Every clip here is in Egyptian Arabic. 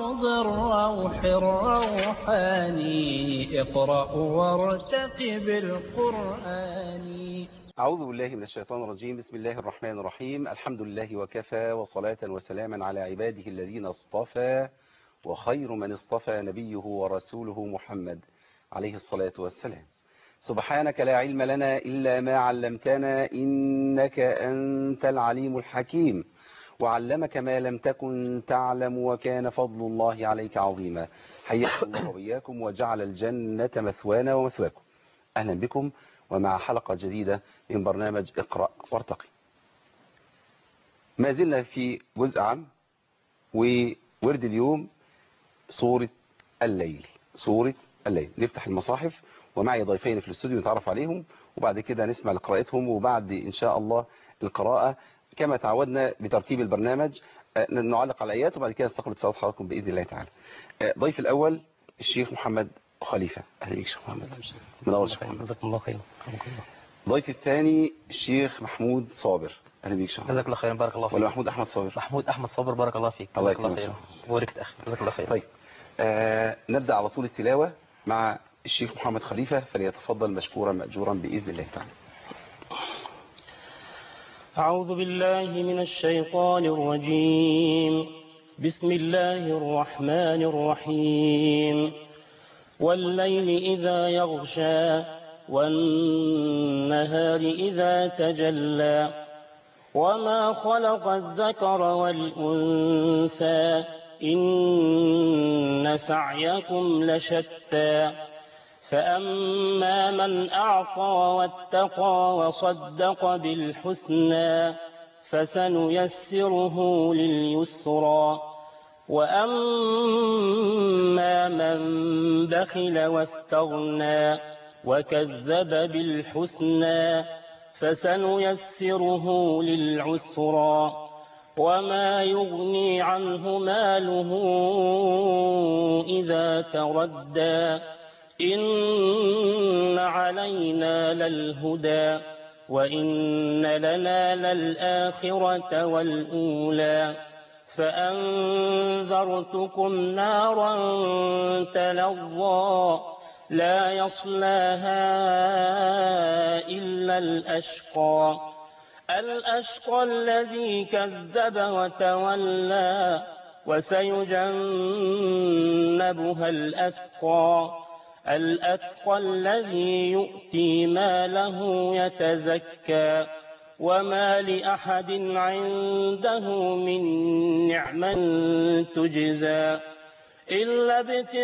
روض الروح الروحاني اقرأ وارتقب القرآن أعوذ بالله من الشيطان الرجيم بسم الله الرحمن الرحيم الحمد لله وكفى وصلاة وسلاما على عباده الذين اصطفى وخير من اصطفى نبيه ورسوله محمد عليه الصلاة والسلام سبحانك لا علم لنا إلا ما علمتنا إنك أنت العليم الحكيم وعلمك ما لم تكن تعلم وكان فضل الله عليك عظيما حياكم الله وإياكم وجعل الجنة مثوانا ومثواكم أهلا بكم ومع حلقة جديدة من برنامج اقرأ وارتقي ما زلنا في جزء عام وورد اليوم سورة الليل سورة الليل نفتح المصاحف ومعي ضيفين في الاستوديو نتعرف عليهم وبعد كده نسمع لقراءتهم وبعد إن شاء الله القراءة كما تعودنا بترتيب البرنامج نعلق على الآيات وبعد كده نستقبل اتصالات حضراتكم بإذن الله تعالى ضيف الأول الشيخ محمد خليفة أهلا بك شيخ محمد منور شيخ محمد جزاكم الله خير ضيف الثاني الشيخ محمود صابر أهلا بك شيخ محمد جزاك الله خير بارك الله ولا فيك محمود أحمد صابر محمود احمد صابر بارك الله فيك الله جزاك الله يكرمك خير بوركت اخي جزاك الله خير طيب آه نبدأ على طول التلاوة مع الشيخ محمد خليفة فليتفضل مشكورا مأجورا بإذن الله تعالى أعوذ بالله من الشيطان الرجيم بسم الله الرحمن الرحيم والليل إذا يغشى والنهار إذا تجلى وما خلق الذكر والأنثى إن سعيكم لشتى فأما من أعطى واتقى وصدق بالحسنى فسنيسره لليسرى وأما من بخل واستغنى وكذب بالحسنى فسنيسره للعسرى وما يغني عنه ماله إذا تردى إن علينا للهدى وإن لنا للآخرة والأولى فأنذرتكم نارا تلظى لا يصلاها إلا الأشقى الأشقى الذي كذب وتولى وسيجنبها الأتقى الأتقى الذي يؤتي ماله يتزكى وما لأحد عنده من نعمة تجزى إلا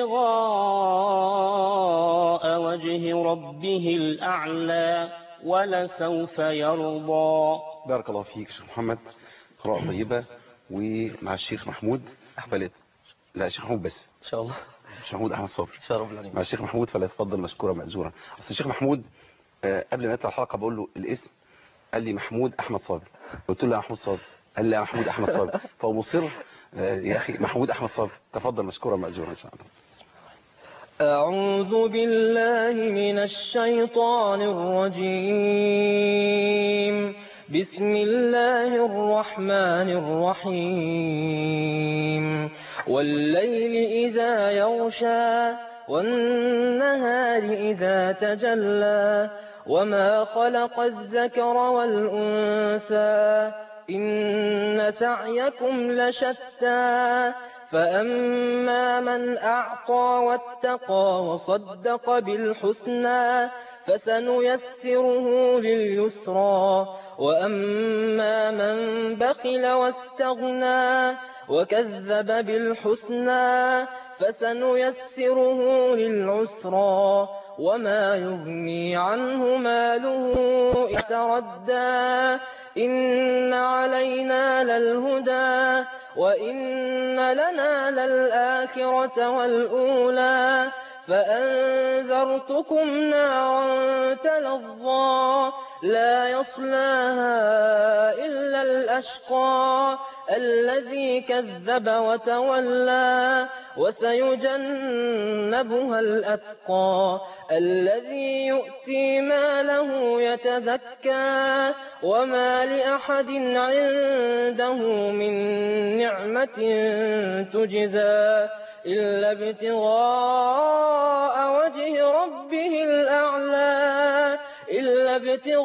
ابتغاء وجه ربه الأعلى ولسوف يرضى بارك الله فيك شيخ محمد قراءة طيبة ومع الشيخ محمود فلت لا الشيخ محمود بس ان شاء الله الشيخ محمود أحمد صابر ان شاء الله رب العالمين مع الشيخ محمود فليتفضل مشكورا مأجورا أصل الشيخ محمود آه، قبل ما نبدأ الحلقة بقول له الاسم قال لي محمود أحمد صابر قلت له يا محمود صابر قال لي يا محمود أحمد صابر فهو مصر آه، يا أخي محمود أحمد صابر تفضل مشكورا مأجورا إن شاء الله أعوذ بالله من الشيطان الرجيم بسم الله الرحمن الرحيم والليل إذا يغشى والنهار إذا تجلى وما خلق الذكر والأنثى إن سعيكم لشتى فأما من أعطى واتقى وصدق بالحسنى فسنيسره لليسرى وأما من بخل واستغنى وكذب بالحسنى فسنيسره للعسرى وما يغني عنه ماله يتردى إن علينا للهدى وإن لنا للآخرة والأولى فأنذرتكم نارا تلظى لا يصلاها إلا الأشقى الذي كذب وتولى وسيجنبها الأتقى الذي يؤتي ماله يتذكى وما لأحد عنده من نعمة تجزى إلا ابتغاء وجه ربه الأعلى إلا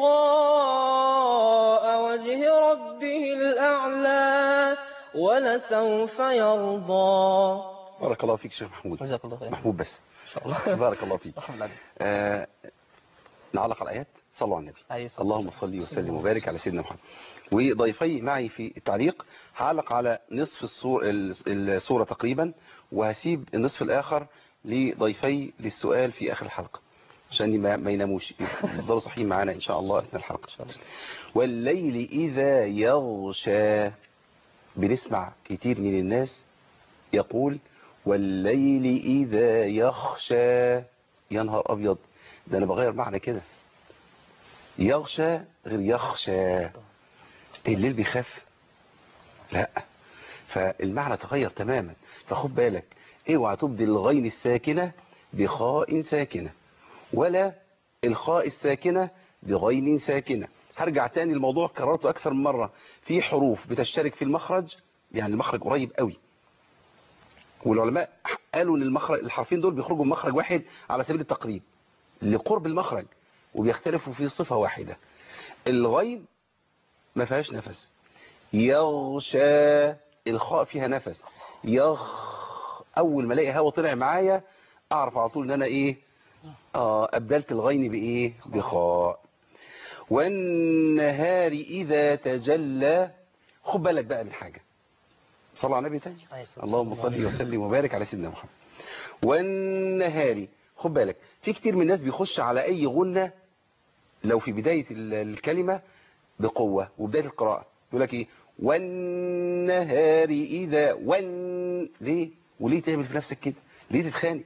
ابتغاء وجه ربه الأعلى ولسوف يرضى بارك الله فيك شيخ محمود جزاك الله خير محمود بس ان شاء الله بارك الله فيك رحمة الله آه نعلق على الآيات صلوا على النبي عليه الصلاة اللهم والسلام. صل وسلم وبارك على سيدنا محمد وضيفي معي في التعليق هعلق على نصف الصورة, الصورة تقريبا وهسيب النصف الآخر لضيفي للسؤال في آخر الحلقة عشان ما, ما يناموش يفضلوا صحيين معانا إن شاء الله أثناء الحلقة والليل إذا يغشى بنسمع كتير من الناس يقول والليل إذا يخشى يا نهار أبيض ده أنا بغير معنى كده يغشى غير يخشى الليل بيخاف لا فالمعنى تغير تماما فخد بالك اوعى تبدل الغين الساكنة بخاء ساكنة ولا الخاء الساكنة بغين ساكنة هرجع تاني الموضوع كررته أكثر من مرة في حروف بتشترك في المخرج يعني المخرج قريب قوي والعلماء قالوا ان المخرج الحرفين دول بيخرجوا من مخرج واحد على سبيل التقريب لقرب المخرج وبيختلفوا في صفة واحدة الغين ما فيهاش نفس يغشى الخاء فيها نفس يغ اول ما الاقي هوا طلع معايا اعرف على طول ان انا ايه اه ابدلت الغين بايه بخاء والنهار اذا تجلى خد بالك بقى من حاجه صلى على النبي تاني عليه الصلاة اللهم والسلام. صل وسلم وبارك على سيدنا محمد والنهار خد بالك في كتير من الناس بيخش على اي غنة لو في بداية ال- الكلمة بقوة وبداية القراءة يقول لك ايه والنهار اذا ون ليه وليه تعمل في نفسك كده ليه تتخانق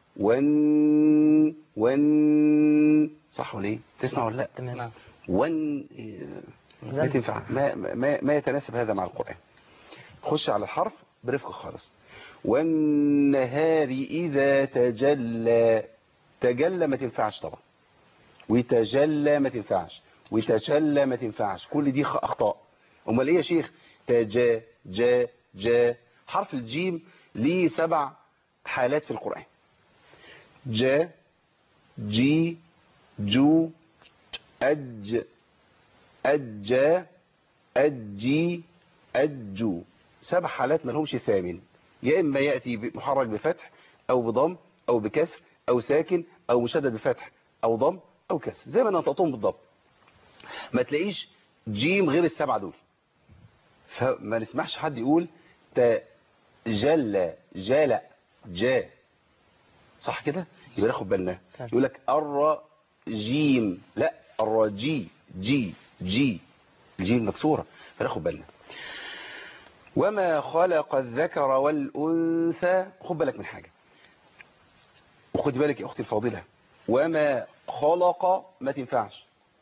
ون ون صح ولا ايه تسمع ولا لا تمام ون إيه، ما زل. تنفع ما, ما, ما يتناسب هذا مع القرآن خش على الحرف برفق خالص والنهار إذا تجلى تجلى ما تنفعش طبعا وتجلى ما تنفعش وتجلى ما تنفعش كل دي خ- أخطاء أمال إيه يا شيخ تجا جا جا حرف الجيم ليه سبع حالات في القرآن جا جي جو أج أجا أجي أجو سبع حالات ما لهمش ثامن يا إما يأتي محرك بفتح أو بضم أو بكسر أو ساكن أو مشدد بفتح أو ضم أو كسر زي ما نطقتهم بالضبط ما تلاقيش جيم غير السبعة دول فما نسمعش حد يقول تجلى جالة جا صح كده يبقى ناخد بالنا تمام. يقول لك الرجيم لا الرجي جي جي الجيم مكسورة فناخد بالنا وما خلق الذكر والأنثى خد بالك من حاجة وخد بالك يا أختي الفاضلة وما خلق ما تنفعش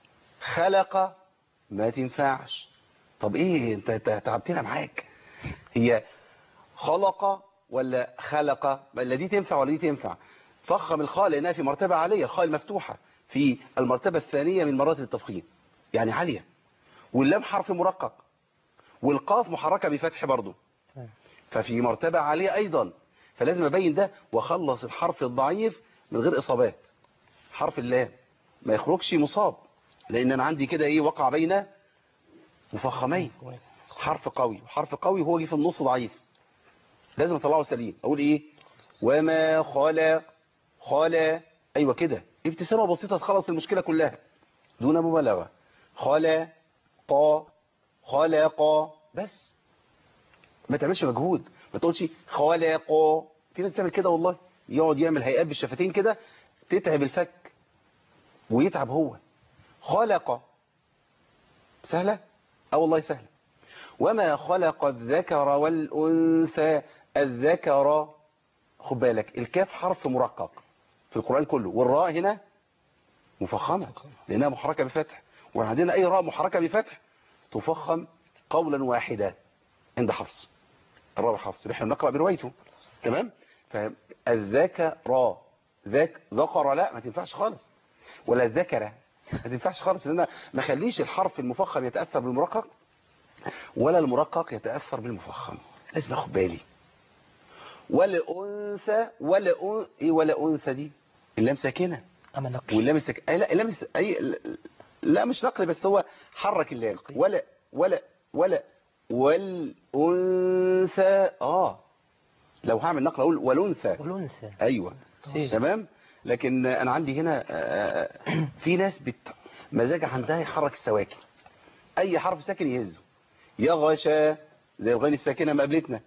خلق ما تنفعش طب ايه انت أنت تعبتنا معاك هي خلق ولا خلق ولا دي تنفع ولا دي تنفع فخم الخاء لانها في مرتبة عالية الخاء المفتوحة في المرتبة الثانية من مراتب التفخيم يعني عالية واللام حرف مرقق والقاف محركة بفتح برضه تمام. ففي مرتبة عالية أيضا فلازم أبين ده وأخلص الحرف الضعيف من غير إصابات حرف اللام ما يخرجش مصاب لأن أنا عندي كده إيه وقع بين مفخمين حرف قوي وحرف قوي هو جه في النص ضعيف لازم اطلعه سليم اقول ايه وما خلا خلا ايوه كده ابتسامه بسيطه تخلص المشكله كلها دون مبالغه خلا قا خلق بس ما تعملش مجهود ما تقولش خلق في ناس تعمل كده والله يقعد يعمل هيئات بالشفتين كده تتعب الفك ويتعب هو خلق سهله اه والله سهله وما خلق الذكر والأنثى الذكر خد بالك الكاف حرف مرقق في القرآن كله والراء هنا مفخمة لأنها محركة بفتح وعندنا أي راء محركة بفتح تفخم قولا واحدا عند حفص الراوي حفص اللي احنا بنقرأ بروايته تمام فالذكر ذاك ذكر لا ما تنفعش خالص ولا الذكر ما تنفعش خالص لان أنا ما خليش الحرف المفخم يتأثر بالمرقق ولا المرقق يتأثر بالمفخم لازم اخد بالي ولا انثى ولا أن... ايه ولا انثى دي اللام ساكنه أما نقل واللام السك... أي لا اللام الس... أي لا مش نقل بس هو حرك اللام ولا ولا ولا والأنثى اه لو هعمل نقل اقول والأنثى والأنثى ايوه طيب. تمام لكن انا عندي هنا آه، في ناس بت... مزاج عندها يحرك السواكن اي حرف ساكن يهزه يغشى زي الغين الساكنه ما قابلتنا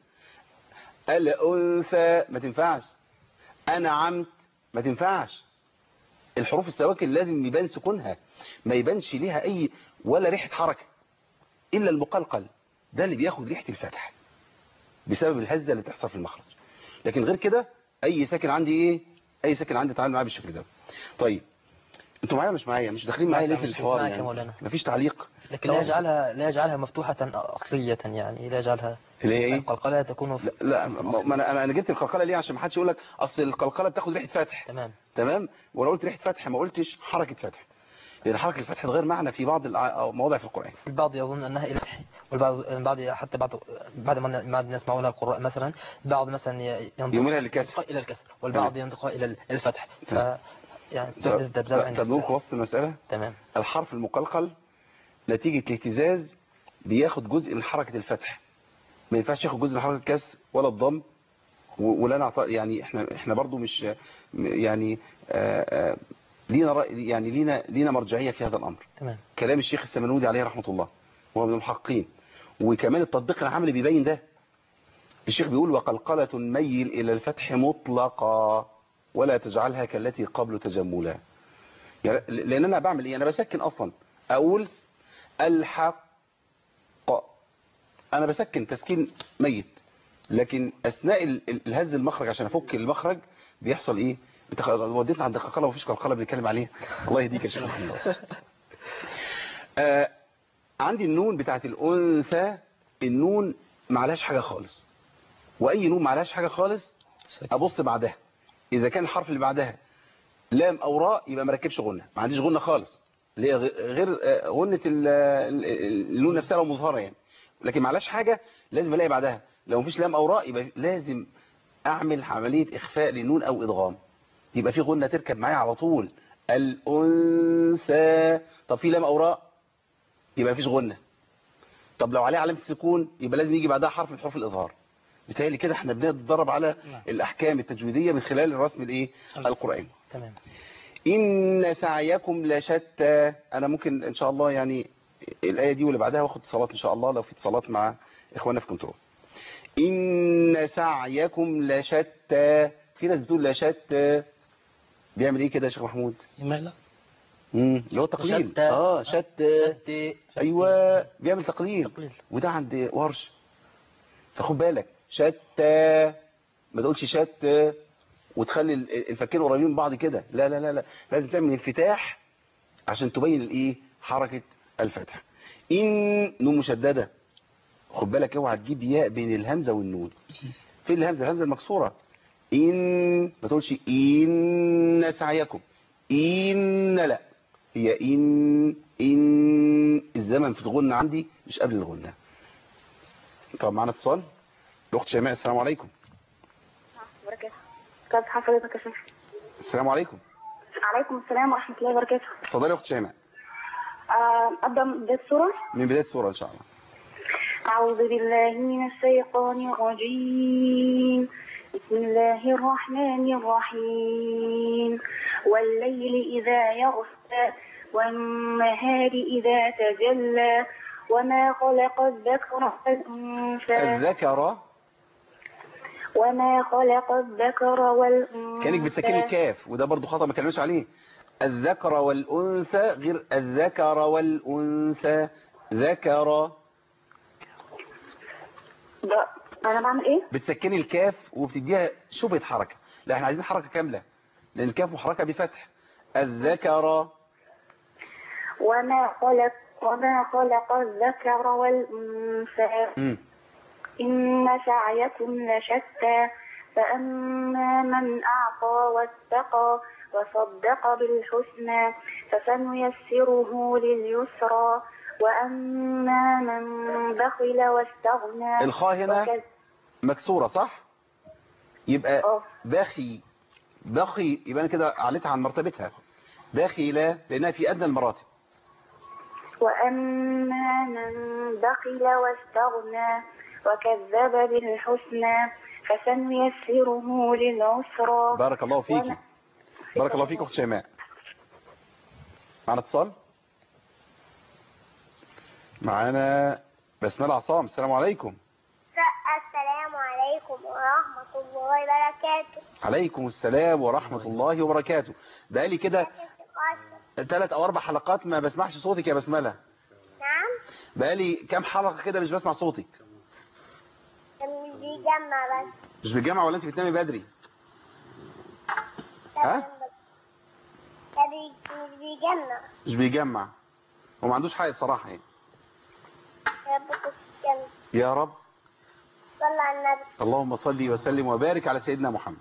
الانثى ما تنفعش انعمت ما تنفعش الحروف السواكن لازم يبان سكونها ما يبانش ليها اي ولا ريحه حركه الا المقلقل ده اللي بياخد ريحه الفتح بسبب الهزه اللي تحصل في المخرج لكن غير كده اي ساكن عندي ايه اي ساكن عندي اتعامل معاه بالشكل ده طيب انتوا معايا ولا مش معايا مش داخلين معايا ليه في معاك- الحوار معاك يا يعني مولانا. مفيش تعليق لكن لا يجعلها لا يجعلها مفتوحة أصلية يعني لا يجعلها اللي هي ايه القلقلة تكون في... لا, لا ما ما انا انا أنا جبت القلقله ليه عشان ما حدش يقول لك اصل القلقله بتاخد ريحه فتح تمام تمام وانا قلت ريحه فتح ما قلتش حركه فتح لان حركه الفتح تغير معنى في بعض الع- أو مواضع في القران البعض يظن أنها إلى الفتح والبعض البعض حتى بعض بعد ما ما الناس يسمعونها القراء مثلا بعض مثلا ي- ينطق يميلها للكسر إلى الكسر والبعض ينطق إلى الفتح ف يعني طب تحدث دبزاب عند طب نقول خلاص المساله تمام الحرف المقلقل نتيجه الاهتزاز بياخد جزء من حركه الفتح ما ينفعش ياخد جزء من حركه الكسر ولا الضم و- ولا نعط... يعني احنا احنا برضو مش م- يعني آآ آآ لينا رأي يعني لينا لينا مرجعيه في هذا الامر تمام كلام الشيخ السمنودي عليه رحمة الله وهو من المحققين وكمان التطبيق العملي بيبين ده الشيخ بيقول وقلقلة ميل إلى الفتح مطلقا ولا تجعلها كالتي قبل تجملا يعني لأن أنا بعمل إيه أنا بسكن أصلا أقول الحق أنا بسكن تسكين ميت لكن أثناء ال- ال- الهز المخرج عشان أفك المخرج بيحصل إيه انت خ- وديتنا عند القلقله ومفيش قلقله بنتكلم عليها الله يهديك يا شيخ محمد آه عندي النون بتاعت الأنثى النون معلهاش حاجة خالص وأي نون معلهاش حاجة خالص أبص بعدها إذا كان الحرف اللي بعدها لام أو راء يبقى ما ركبش غنة ما عنديش غنة خالص اللي هي غ- غير آه، غنة ال- ال- ال- النون نفسها لو مظهرة يعني لكن معلهاش حاجة لازم ألاقي بعدها لو مفيش لام أو راء يبقى لازم أعمل عملية إخفاء للنون أو إدغام يبقى في غنة تركب معايا على طول الأنثى طب في لام أو راء يبقى مفيش غنة طب لو عليه علامة السكون يبقى لازم يجي بعدها حرف من حروف الإظهار بالتالي كده احنا بنتدرب على نعم. الأحكام التجويدية من خلال الرسم الإيه القرآني تمام إن سعيكم لشتى أنا ممكن إن شاء الله يعني الآية دي واللي بعدها واخد اتصالات إن شاء الله لو في اتصالات مع إخواننا في كنترول إن سعيكم لشتى في ناس بتقول لشتى بيعمل إيه كده يا شيخ محمود لماذا؟ مم، اللي هو تقليل شتى. اه شتى شتى ايوه بيعمل تقليل تقليل. وده عند ورش فخد بالك شتى ما تقولش شتى وتخلي ال- الفكين قريبين من بعض كده لا لا لا لا لازم تعمل انفتاح عشان تبين الايه حركه الفتح ان نون مشدده خد بالك اوعى تجيب ياء بين الهمزه والنون فين الهمزه الهمزه المكسوره ان ما تقولش ان سعيكم ان لا هي ان ان الزمن في الغنة عندي مش قبل الغنة طب معانا اتصال الاخت شيماء السلام عليكم وبركاته كيف حضرتك يا شيخ السلام عليكم عليكم السلام ورحمة الله وبركاته اتفضلي يا اخت شيماء آه، أبدأ من بداية السورة من بداية السورة ان شاء الله أعوذ بالله من الشيطان الرجيم بسم الله الرحمن الرحيم والليل إذا يغشى والنهار إذا تجلى وما خلق الذكر والأنثى الذكر وما خلق الذكر والأنثى كانك بتسكني الكاف وده برضو خطأ ما كلمش عليه الذكر والأنثى غير الذكر والأنثى ذكر ده أنا بعمل إيه؟ بتسكني الكاف وبتديها شبهة حركة لا احنا عايزين حركة كاملة لأن الكاف محركة بفتح الذكر وما خلق وما خلق الذكر والأنثى مم. إن سعيكم لشتى فأما من أعطى واتقى وصدق بالحسنى فسنيسره لليسرى وأما من بخل واستغنى الخاء هنا وكذ- مكسورة صح يبقى اه باخي باخي يبقى انا كده عليتها عن مرتبتها داخلة لانها في ادنى المراتب وأما من بخل واستغنى وكذب بالحسنى فسنيسره للعسرى بارك الله فيكي وما- بارك الله فيك اخت شيماء معنا اتصال معانا بسمة عصام السلام عليكم السلام عليكم ورحمة الله وبركاته عليكم السلام ورحمة الله وبركاته بقالي كده ثلاث او اربع حلقات ما بسمعش صوتك يا بسملة نعم بقالي كام حلقة كده مش بسمع صوتك مش بيجمع بس مش بالجامعة ولا انت بتنامي بدري ها؟ ده بي- مش بيجمع مش بيجمع وما عندوش حاجة بصراحة يعني يا رب تسلم يا رب صلى على النبي اللهم صل وسلم وبارك على سيدنا محمد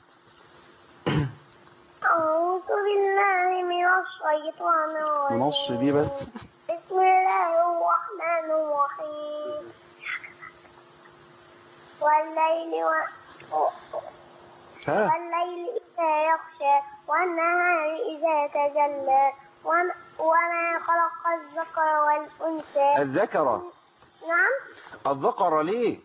أعوذ بالله من الشيطان الرجيم نص دي بس بسم الله الرحمن الرحيم والليل و... ها والليل إذا يغشى والنهار إذا تجلى وما, وما خلق الذكر والأنثى الذكر نعم الذكر ليه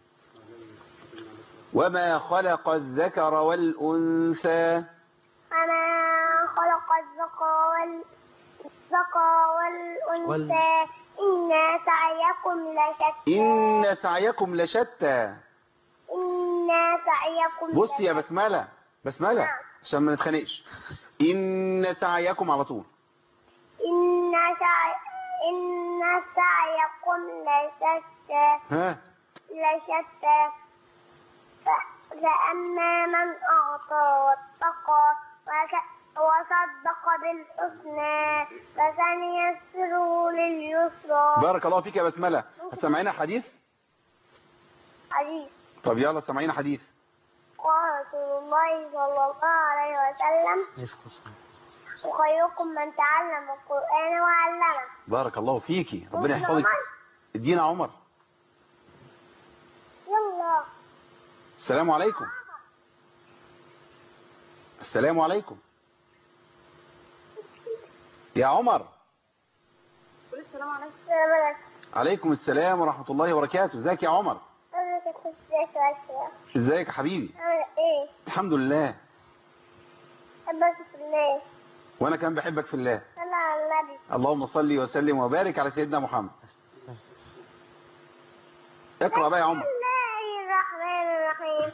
وما خلق الذكر والأنثى وما خلق الذكر والذكر والأنثى إن سعيكم لشتى إن سعيكم لشتى إن سعيكم بص يا لشتى. بسملة بسملة عشان ما نتخانقش إن سعيكم على طول إن سعي إن سعيكم لشتى ها لشتى ف- فأما من أعطى واتقى وك- وصدق بالحسنى فسنيسره لليسرى بارك الله فيك يا بسملة هتسمعينا حديث حديث طب يلا سمعينا حديث قال رسول الله صلى الله عليه وسلم يسكت وخيركم من تعلم القرآن وعلمه بارك الله فيكي ربنا يحفظك ادينا عمر يلا السلام عليكم السلام عليكم يا عمر السلام عليكم السلام عليكم عليكم السلام ورحمة الله وبركاته ازيك يا عمر أنا كنت ازيك يا شيخ ازيك يا حبيبي عامل ايه؟ الحمد لله حبك في الله وانا كمان بحبك في الله صلى على النبي اللهم صل وسلم وبارك على سيدنا محمد اقرأ بقى يا عمر بسم الله الرحمن الرحيم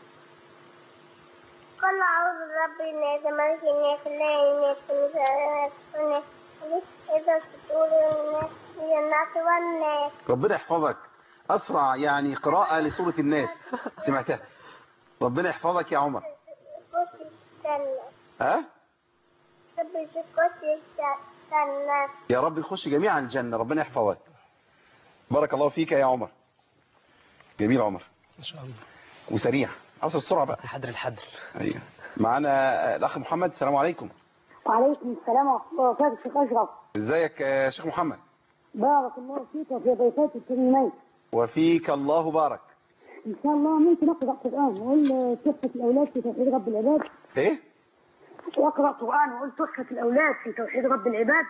قل أعوذ برب الناس ملك الناس إله الناس من شر الناس إذا الصدور الناس من الناس والناس ربنا يحفظك اسرع يعني قراءة لسورة الناس سمعتها ربنا يحفظك يا عمر كرسي الجنة ها رب كرسي الجنة يا رب نخش جميعا الجنة ربنا يحفظك بارك الله فيك يا عمر جميل عمر ان شاء الله وسريع عصر السرعة بقى الحدر الحدر ايوه معانا الاخ محمد السلام عليكم وعليكم السلام ورحمة الله وبركاته شيخ أشرف ازيك يا شيخ محمد بارك الله فيك وفي ضيفات الكريمين وفيك الله بارك إن شاء الله ممكن أقرأ قرآن وأقول تحفة الأولاد في توحيد رب العباد ايه وأقرأ قرآن وأقول تحفة الأولاد في توحيد رب العباد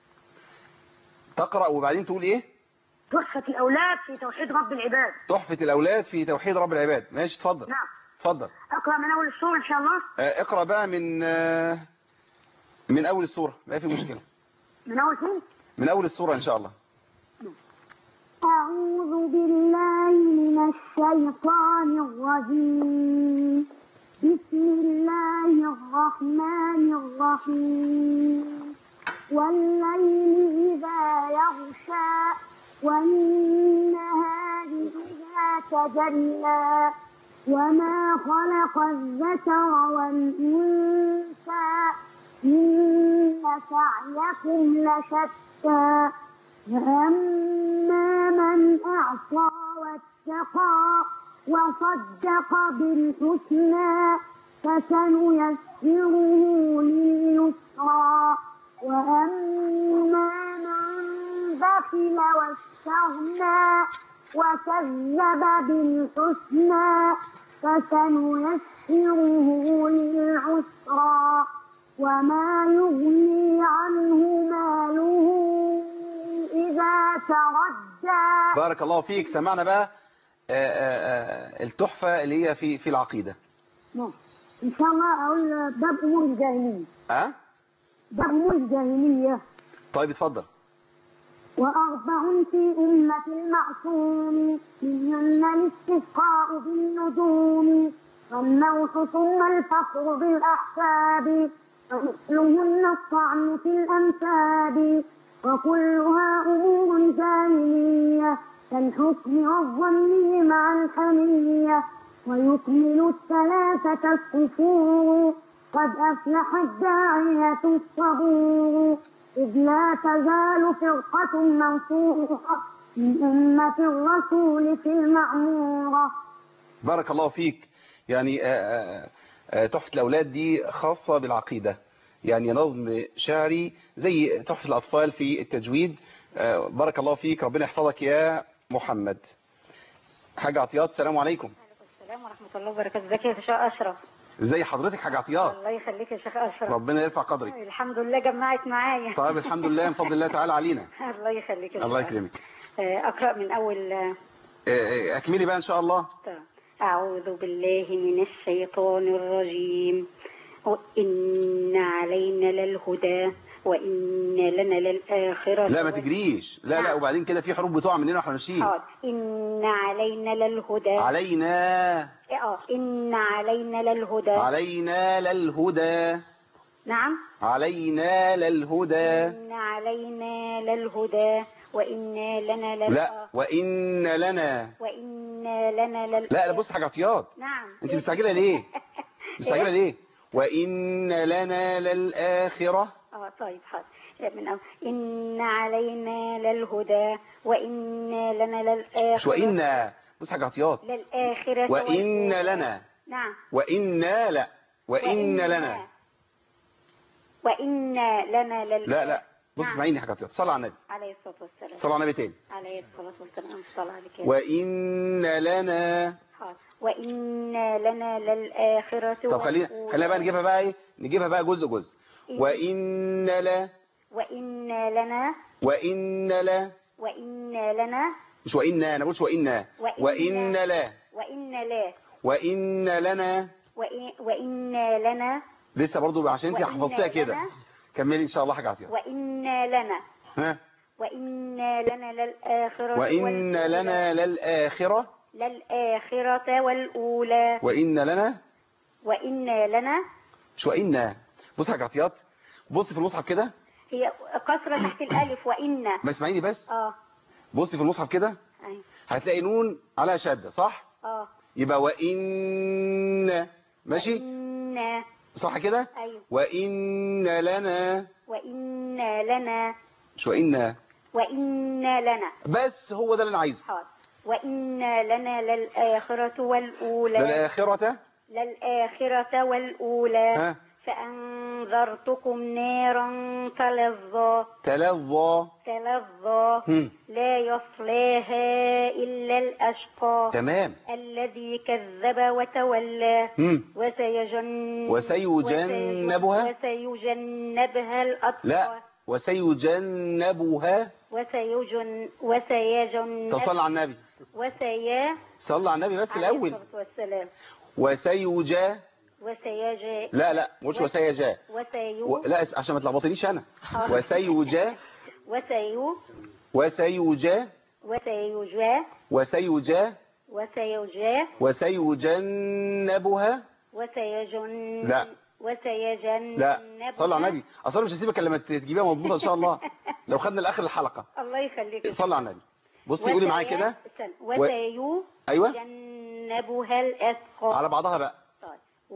تقرأ وبعدين تقول ايه تحفة الأولاد في توحيد رب العباد تحفة الاولاد في توحيد رب العباد ماشي اتفضل نعم اتفضل أقرأ من أول السورة إن شاء الله آه، اقرأ بقى من آه، من اول السورة ما في مشكلة من أول فين من اول السورة ان شاء الله أعوذ بالله من الشيطان الرجيم بسم الله الرحمن الرحيم والليل إذا يغشى والنهار إذا تجلى وما خلق الذكر والأنثى إن سعيكم لشتى فأما من أعطى واتقى وصدق بالحسنى فسنيسره لليسرى وأما من بخل واستغنى وكذب بالحسنى فسنيسره للعسرى وما يغني عنه ماله إذا تردى بارك الله فيك سمعنا بقى آه، آه، آه، التحفة اللي هي في في العقيدة نعم. إن شاء الله أقول باب أمور الجاهلية ها باب أمور الجاهلية طيب اتفضل وأربع في أمة المعصوم منهن الاستسقاء بالنجوم والنوح ثم الفخر بالأحساب ومثلهن الطعن في الأنساب وكلها أمور جاهلية كالحكم والظن مع الحمية ويكمل الثلاثة الكفور قد أفلح الداعية الصبور إذ لا تزال فرقة منصورة من أمة الرسول في المعمورة بارك الله فيك يعني آه، آه، آه، تحفة الأولاد دي خاصة بالعقيدة يعني نظم شعري زي تحفة الأطفال في التجويد آه، بارك الله فيك ربنا يحفظك يا محمد حاجة عطيات السلام عليكم السلام ورحمة الله وبركاته ازيك يا شيخ أشرف ازي حضرتك حاجة عطيات الله يخليك يا شيخ أشرف ربنا يرفع قدرك الحمد لله جمعت معايا طيب الحمد لله من فضل الله تعالى علينا الله يخليك يا الله شيخ يكرمك آه، أقرأ من أول آه، آه، آه، اكملي بقى ان شاء الله طيب. أعوذ بالله من الشيطان الرجيم وإن علينا للهدى وإن لنا للآخرة لا ما وال- تجريش لا لا نعم. وبعدين كده في حروف بتقع مننا واحنا ماشيين حاضر. إن علينا للهدى علينا اه إن علينا للهدى علينا للهدى نعم علينا للهدى إن علينا للهدى وإنا لنا لل لا وإن لنا وإنا لنا لل لا لا بص حاجة عطيات نعم انت مستعجلة ليه مستعجلة ليه وإن لنا للآخرة اه طيب حاضر من أول. إن علينا للهدى وإنا لنا للآخرة مش وإن بص حاجة عطيات للآخرة وإن والأولى. لنا نعم وإنا لا وإن لنا وإنا لنا لل لا لا بص نعم. اسمعيني حاجة عطيات صلى على النبي عليه الصلاة والسلام صلى على النبي تاني عليه الصلاة والسلام صلى عليك يا وإن لنا حاضر. وإنا لنا للآخرة طب خلينا والأولى. خلينا بقى نجيبها بقى ايه نجيبها بقى جزء جزء وإن لا وإنا لنا وإن لا وإنا لنا مش وإن أنا بقولش وإن وإن- وإن لا وإن لا وإن لنا وإن وإنا لنا لسه برضو عشان انت وإن حفظتها كده لنا- كملي ان شاء الله حاجه عطيه وإنا لنا ها وإنا لنا للآخرة وإن والأولى. لنا للآخرة للآخرة والأولى وإن لنا وإنا لنا مش وإن بص حاجه عطيات بص في المصحف كده هي كسرة تحت الألف وإنا ما اسمعيني بس اه بص في المصحف كده أيوة. هتلاقي نون على شدة صح اه يبقى وإن ماشي إنا صح كده أيوة وإن لنا وإنا لنا مش وإن وإنا لنا بس هو ده اللي انا عايزه حاضر وإنا لنا للآخرة والأولى للآخرة للآخرة والأولى ها فأنذرتكم نارا تلظى تلظى تلظى هم. لا يصلاها إلا الأشقى تمام الذي كذب وتولى هم. وسيجن وسيجنبها؟ وسيجنبها الأتقى لا وسيجنبها وسيجن وسيجنب تصلى على النبي وسيا صلى على النبي بس عليه الأول الصلاة والسلام وسيجا وسيجا لا لا مش وسيجا وسيو و... لا اس- عشان ما تلخبطنيش انا حاضر. وسيجا وسيو وسيجا وسيجا وسيجا وسيجا وسيجنبها وسيجن لا. وسيجنبها لا صلى على النبي اصلا مش هسيبك الا لما تجيبيها مضبوطه ان شاء الله لو خدنا لاخر الحلقه الله يخليك صلى على النبي بصي قولي معايا كده استنى. وسيجنبها ايوه الأتقى على بعضها بقى طيب.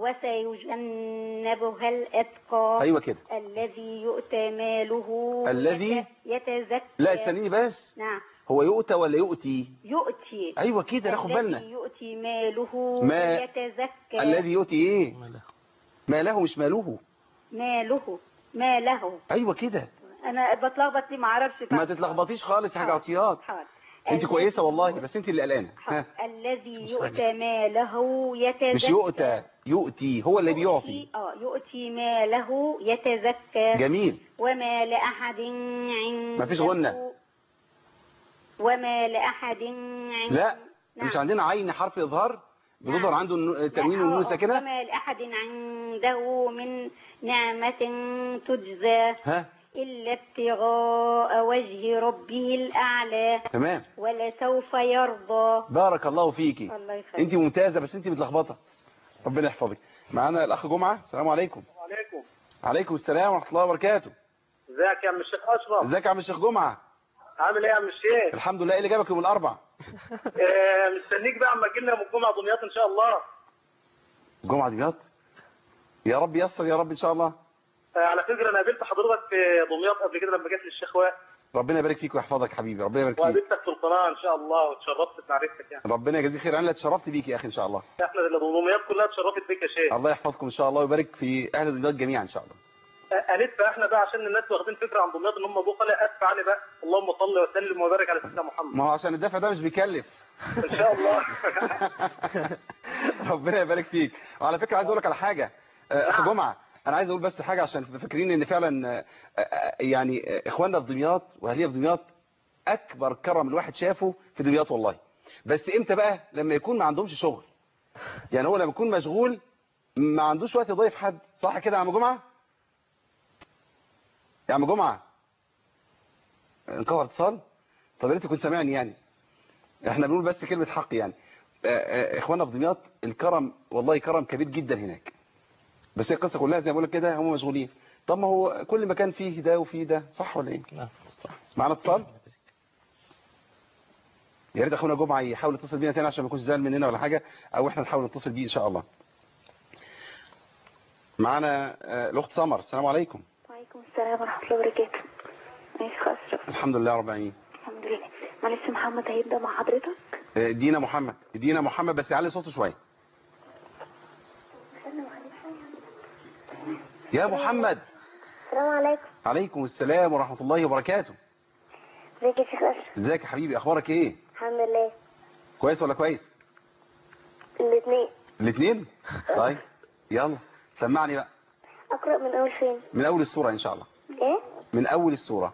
وسيجنبها الأتقى ايوه كده الذي يؤتى ماله الذي؟ يت- يتزكى لا استنيني بس نعم هو يؤتى ولا يؤتي يؤتي ايوه كده ناخد الذي بالنا يؤتي ماله ما- يتزكى الذي يؤتي ايه ماله مش ماله ماله ماله ايوه كده انا بتلخبط ليه ما اعرفش ما تتلخبطيش خالص يا حاجه عطيات حاضر انت الذي- كويسه والله بس انت اللي قلقانه ها حاضر. الذي يؤتى ماله يتزكى مش يؤتى يؤتي هو اللي بيعطي اه يؤتي ماله يتزكى جميل وما لأحد عنده مفيش غنة. وما لأحد عنده لا نعم. مش عندنا عين حرف اظهار بتظهر عنده النو- التنوين لا، والنون آه، ساكنه وما لأحد عنده من نعمة تجزى ها إلا ابتغاء وجه ربه الأعلى تمام ولسوف يرضى بارك الله فيكي الله يخليك انت ممتازه بس انت متلخبطه ربنا يحفظك معانا الاخ جمعه السلام عليكم عليكم عليكم السلام ورحمه الله وبركاته ازيك يا عم الشيخ اشرف ازيك يا عم الشيخ جمعه عامل ايه يا عم الشيخ الحمد لله ايه اللي جابك يوم الاربع آه، مستنيك بقى اما تجيلنا من الجمعه دمياط ان شاء الله جمعه دمياط يا رب يسر يا رب ان شاء الله آه، على فكره انا قابلت حضرتك في دمياط قبل كده لما جيت للشيخ وائل ربنا يبارك فيك ويحفظك يا حبيبي ربنا يبارك فيك وقابلتك في القناه ان شاء الله وتشرفت بمعرفتك يعني ربنا يجازيك خير انا اللي اتشرفت بيك يا اخي ان شاء الله احنا اللي دمياط كلها اتشرفت بك يا شيخ الله يحفظكم ان شاء الله ويبارك في اهل دمياط جميعا ان شاء الله آه، هندفع احنا بقى عشان الناس واخدين فكره عن دمياط ان هم بخلاء ادفع علي بقى اللهم صل وسلم وبارك على سيدنا محمد ما هو عشان الدفع ده مش بيكلف ان شاء الله ربنا يبارك فيك وعلى فكره عايز اقول لك على حاجه آه، اخ جمعه انا عايز اقول بس حاجه عشان فاكرين ان فعلا آه، آه، يعني آه، اخواننا في دمياط واهالينا في دمياط اكبر كرم الواحد شافه في دمياط والله بس امتى بقى لما يكون ما عندهمش شغل يعني هو لما يكون مشغول ما عندوش وقت يضيف حد صح كده يا عم جمعه يا عم جمعه انقطع اتصال طب يا ريت كنت سامعني يعني احنا بنقول بس كلمه حق يعني آه، آه، اخواننا في دمياط الكرم والله كرم كبير جدا هناك بس هي القصه كلها زي ما بقول لك كده هم مشغولين طب ما هو كل مكان فيه ده وفيه ده صح ولا ايه نعم صح معانا اتصال يا ريت اخونا جمعه يحاول يتصل بينا تاني عشان ما يكونش زعل مننا ولا حاجه او احنا نحاول نتصل بيه ان شاء الله معانا آه، الاخت سمر السلام عليكم وعليكم السلام ورحمة الله وبركاته ماشي خلاص شكرا الحمد لله رب العالمين الحمد لله معلش محمد هيبدأ مع حضرتك آه، دينا محمد دينا محمد بس يعلي صوته شويه يا محمد السلام عليكم عليكم السلام ورحمه الله وبركاته ازيك يا شيخ اشرف ازيك يا حبيبي اخبارك ايه الحمد لله كويس ولا كويس الاثنين الاثنين طيب يلا سمعني بقى اقرأ من اول فين من اول السوره ان شاء الله ايه من اول السوره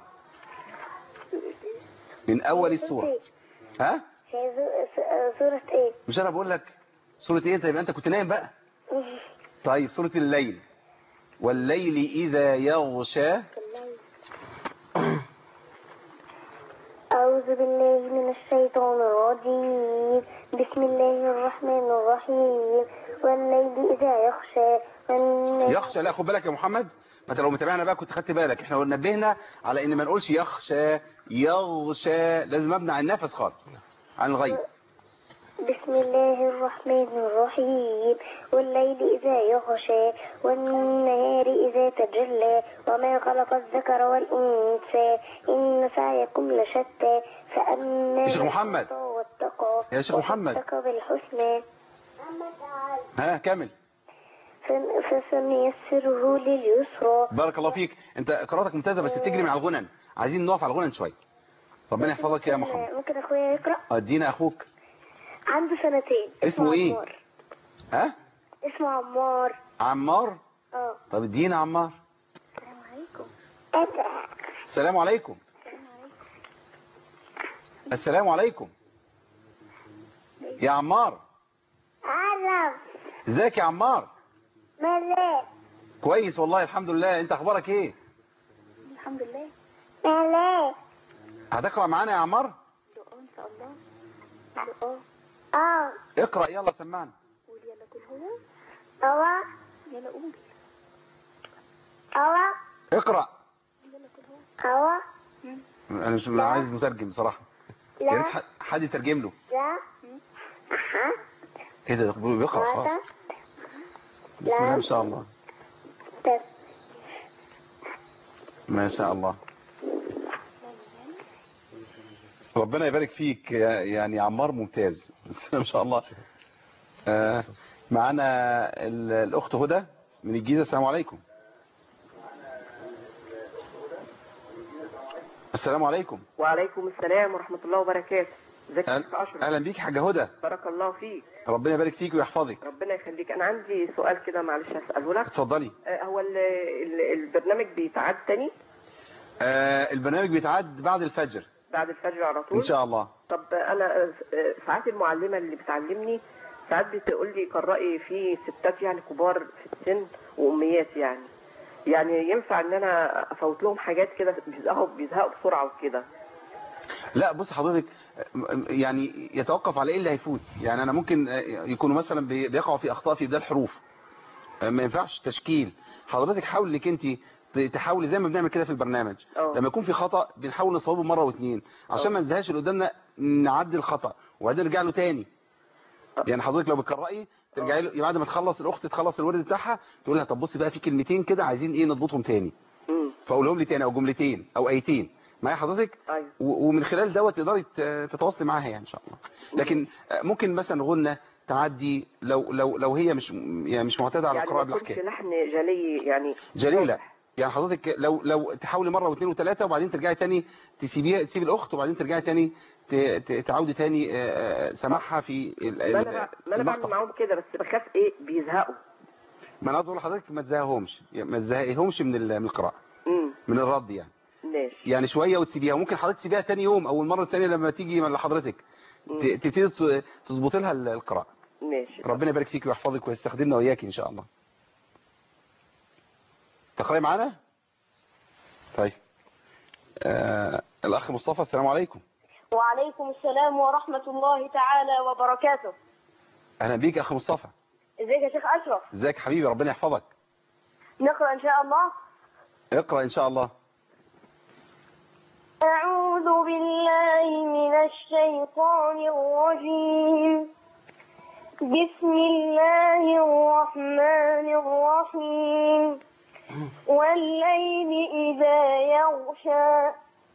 من اول السوره ها هي زو- س- سورة ايه مش انا بقول لك سوره ايه طيب انت كنت نايم بقى طيب سوره الليل والليل اذا يغشى أعوذ بالله من الشيطان الرجيم بسم الله الرحمن الرحيم والليل إذا يخشى والنهار يخشى لا خد بالك يا محمد ما انت لو متابعنا بقى كنت خدت بالك احنا نبهنا على ان ما نقولش يخشى يغشى لازم ابنع النفس خالص عن الغيب بسم الله الرحمن الرحيم والليل إذا يغشى والنهار إذا تجلى وما خلق الذكر والأنثى إن سعيكم لشتى فأما يا شيخ محمد. من واتقى يا شيخ محمد. وصدق بالحسنى ها كمل فن- فسنيسره لليسرى بارك الله فيك انت قراءتك ممتازه بس تجري من على الغنن عايزين نقف على الغنن شويه ربنا يحفظك يا محمد ممكن أخويا يقرأ ادينا اخوك عنده سنتين اسمه إيه؟ عمار. ها اسمه عمار عمار اه طب ادينا عمار السلام عليكم اقرأ السلام عليكم السلام عليكم يا عمار عرب ازيك يا عمار ملاك كويس والله الحمد لله انت اخبارك ايه الحمد لله ملاك هتقرا معانا يا عمار ان شاء الله اه اه اقرا يلا سمعنا قول يلا قول هو اه يلا قول اه اقرا اه انا مش أنا عايز مترجم بصراحه يا ريت لا ح- حد يترجم له لا اها ايه ده بيقرا خلاص لا بسم الله ما شاء الله بس ما شاء الله ربنا يبارك فيك يا- يعني عمار ممتاز ما شاء الله آه، معانا ال- الأخت هدى من الجيزة السلام عليكم السلام عليكم وعليكم السلام ورحمة الله وبركاته ازيك يا أهل- شيخ أشرف أهلا بيك حاجة هدى بارك الله فيك ربنا يبارك فيك ويحفظك ربنا يخليك أنا عندي سؤال كده معلش هسأله لك اتفضلي آه، هو ال ال البرنامج بيتعاد تاني آه، البرنامج بيتعد بعد الفجر بعد الفجر على طول إن شاء الله طب أنا آه، آه، ساعات المعلمة اللي بتعلمني ساعات بتقول لي قرأي في ستات يعني كبار في السن وأميات يعني يعني ينفع ان انا افوت لهم حاجات كده بيزهقوا بيزهقوا بسرعه وكده لا بص حضرتك يعني يتوقف على ايه اللي هيفوت يعني انا ممكن يكونوا مثلا بي- بيقعوا في اخطاء في ابدال حروف ما ينفعش تشكيل حضرتك حاول انك انت ت- تحاولي زي ما بنعمل كده في البرنامج أوه. لما يكون في خطأ بنحاول نصوبه مره واثنين عشان ما نزهقش اللي قدامنا نعدي الخطأ وبعدين نرجع له تاني يعني حضرتك لو بتقرأي ترجعي له بعد ما تخلص الاخت تخلص الورد بتاعها تقول لها طب بصي بقى في كلمتين كده عايزين ايه نضبطهم تاني مم. فاقولهم لي تاني او جملتين او ايتين معايا حضرتك ايوه و- ومن خلال دوت تقدري ت- تتواصلي معاها يعني ان شاء الله لكن ممكن مثلا غنة تعدي لو لو لو هي مش يعني مش معتاده على يعني القراءه ما يكونش بالاحكام لحن جلي يعني جليله يعني حضرتك لو لو تحاولي مره واثنين وثلاثه وبعدين ترجعي تاني تسيبيها تسيب الاخت وبعدين ترجعي تاني ت- ت- تعودي تاني آه، آه، سماعها في ال- ما انا بع- ما انا بعمل المقطع معاهم كده بس بخاف ايه بيزهقوا ما انا عاوز اقول لحضرتك ما تزهقهمش يعني ما تزهقهمش من ال- من القراءه امم من الرد يعني ماشي يعني شويه وتسيبيها وممكن حضرتك تسيبيها تاني يوم او المره الثانيه لما تيجي لحضرتك ت- تبتدي ت- تظبطي لها ال- القراءه ماشي ربنا يبارك فيك ويحفظك ويستخدمنا وإياك إن شاء الله تقرأي معانا طيب آه الأخ مصطفى السلام عليكم وعليكم السلام ورحمة الله تعالى وبركاته أهلا بيك أخ مصطفى ازيك يا شيخ أشرف ازيك يا حبيبي ربنا يحفظك نقرأ إن شاء الله اقرأ إن شاء الله أعوذ بالله من الشيطان الرجيم بسم الله الرحمن الرحيم والليل إذا يغشى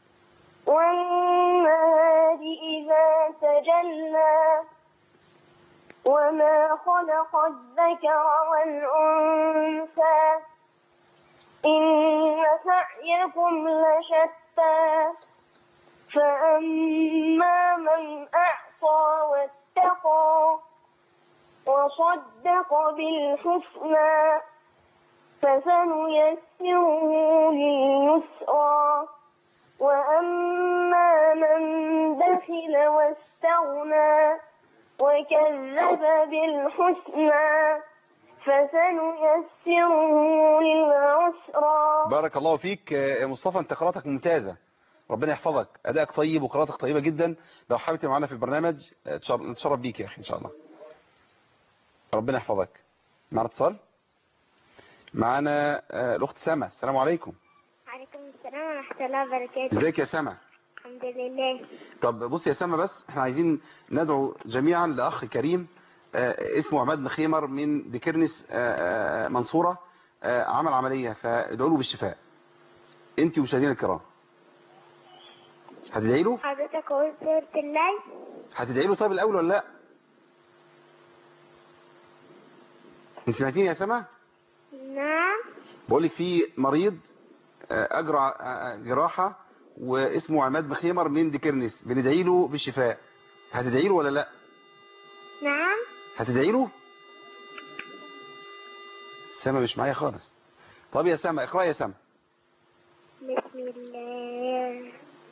والنهار إذا تجلى وما خلق الذكر والأنثى إن سعيكم لشتى فأما من أعطى واتقى وصدق بالحسنى فسنيسره لليسرى وأما من بخل واستغنى وكذب بالحسنى فسنيسره للعسرى بارك الله فيك آه، يا مصطفى أنت قراءتك ممتازة ربنا يحفظك أدائك طيب وقراءتك طيبة جدا لو حابب تبقى معانا في البرنامج آه، تشر- نتشرف بيك يا أخي إن شاء الله ربنا يحفظك معنا اتصال معانا آه، الأخت سما السلام عليكم عليكم السلام ورحمة الله وبركاته ازيك يا سما الحمد لله طب بص يا سما بس احنا عايزين ندعو جميعا لأخ كريم آه، اسمه عماد مخيمر من ديكرنس آه، آه، منصورة آه، عمل عملية فادعوا له بالشفاء انت ومشاهدينا الكرام هتدعي له حضرتك قلت سورة الليل هتدعي له طيب الأول ولا لا انت سمعتيني يا سما نعم بقول لك في مريض آه، أجرى آه، جراحة واسمه عماد مخيمر من ديكرنس بندعي له بالشفاء هتدعي له ولا لا نعم هتدعي له سما مش معايا خالص طب يا سما اقرأ يا سما بسم الله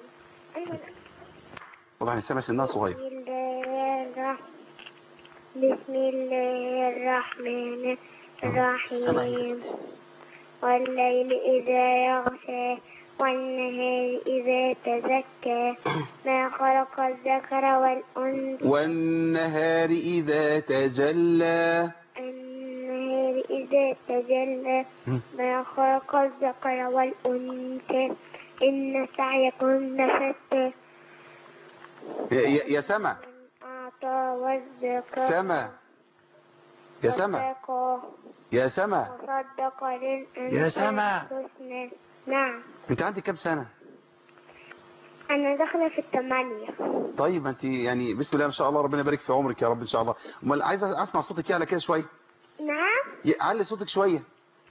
طبعا سما سنها صغير بسم الله الرحمن بسم الله الرحمن الرحيم والليل إذا يغشى والنهار إذا تزكى ما خلق الذكر والأنثى والنهار إذا تجلى النهار إذا تجلى ما خلق الذكر والأنثى إن سعيكم لشتى يا, يا, يا سما أعطى والذكر سما يا سما واتقى يا سما وصدق للإنسان يا سما. الحسنى نعم انت عندك كام سنة أنا داخلة في الثمانية طيب ما انت يعني بسم الله ما شاء الله ربنا يبارك في عمرك يا رب ان شاء الله امال عايز اسمع صوتك يعلى كده شويه نعم ي- علي صوتك شويه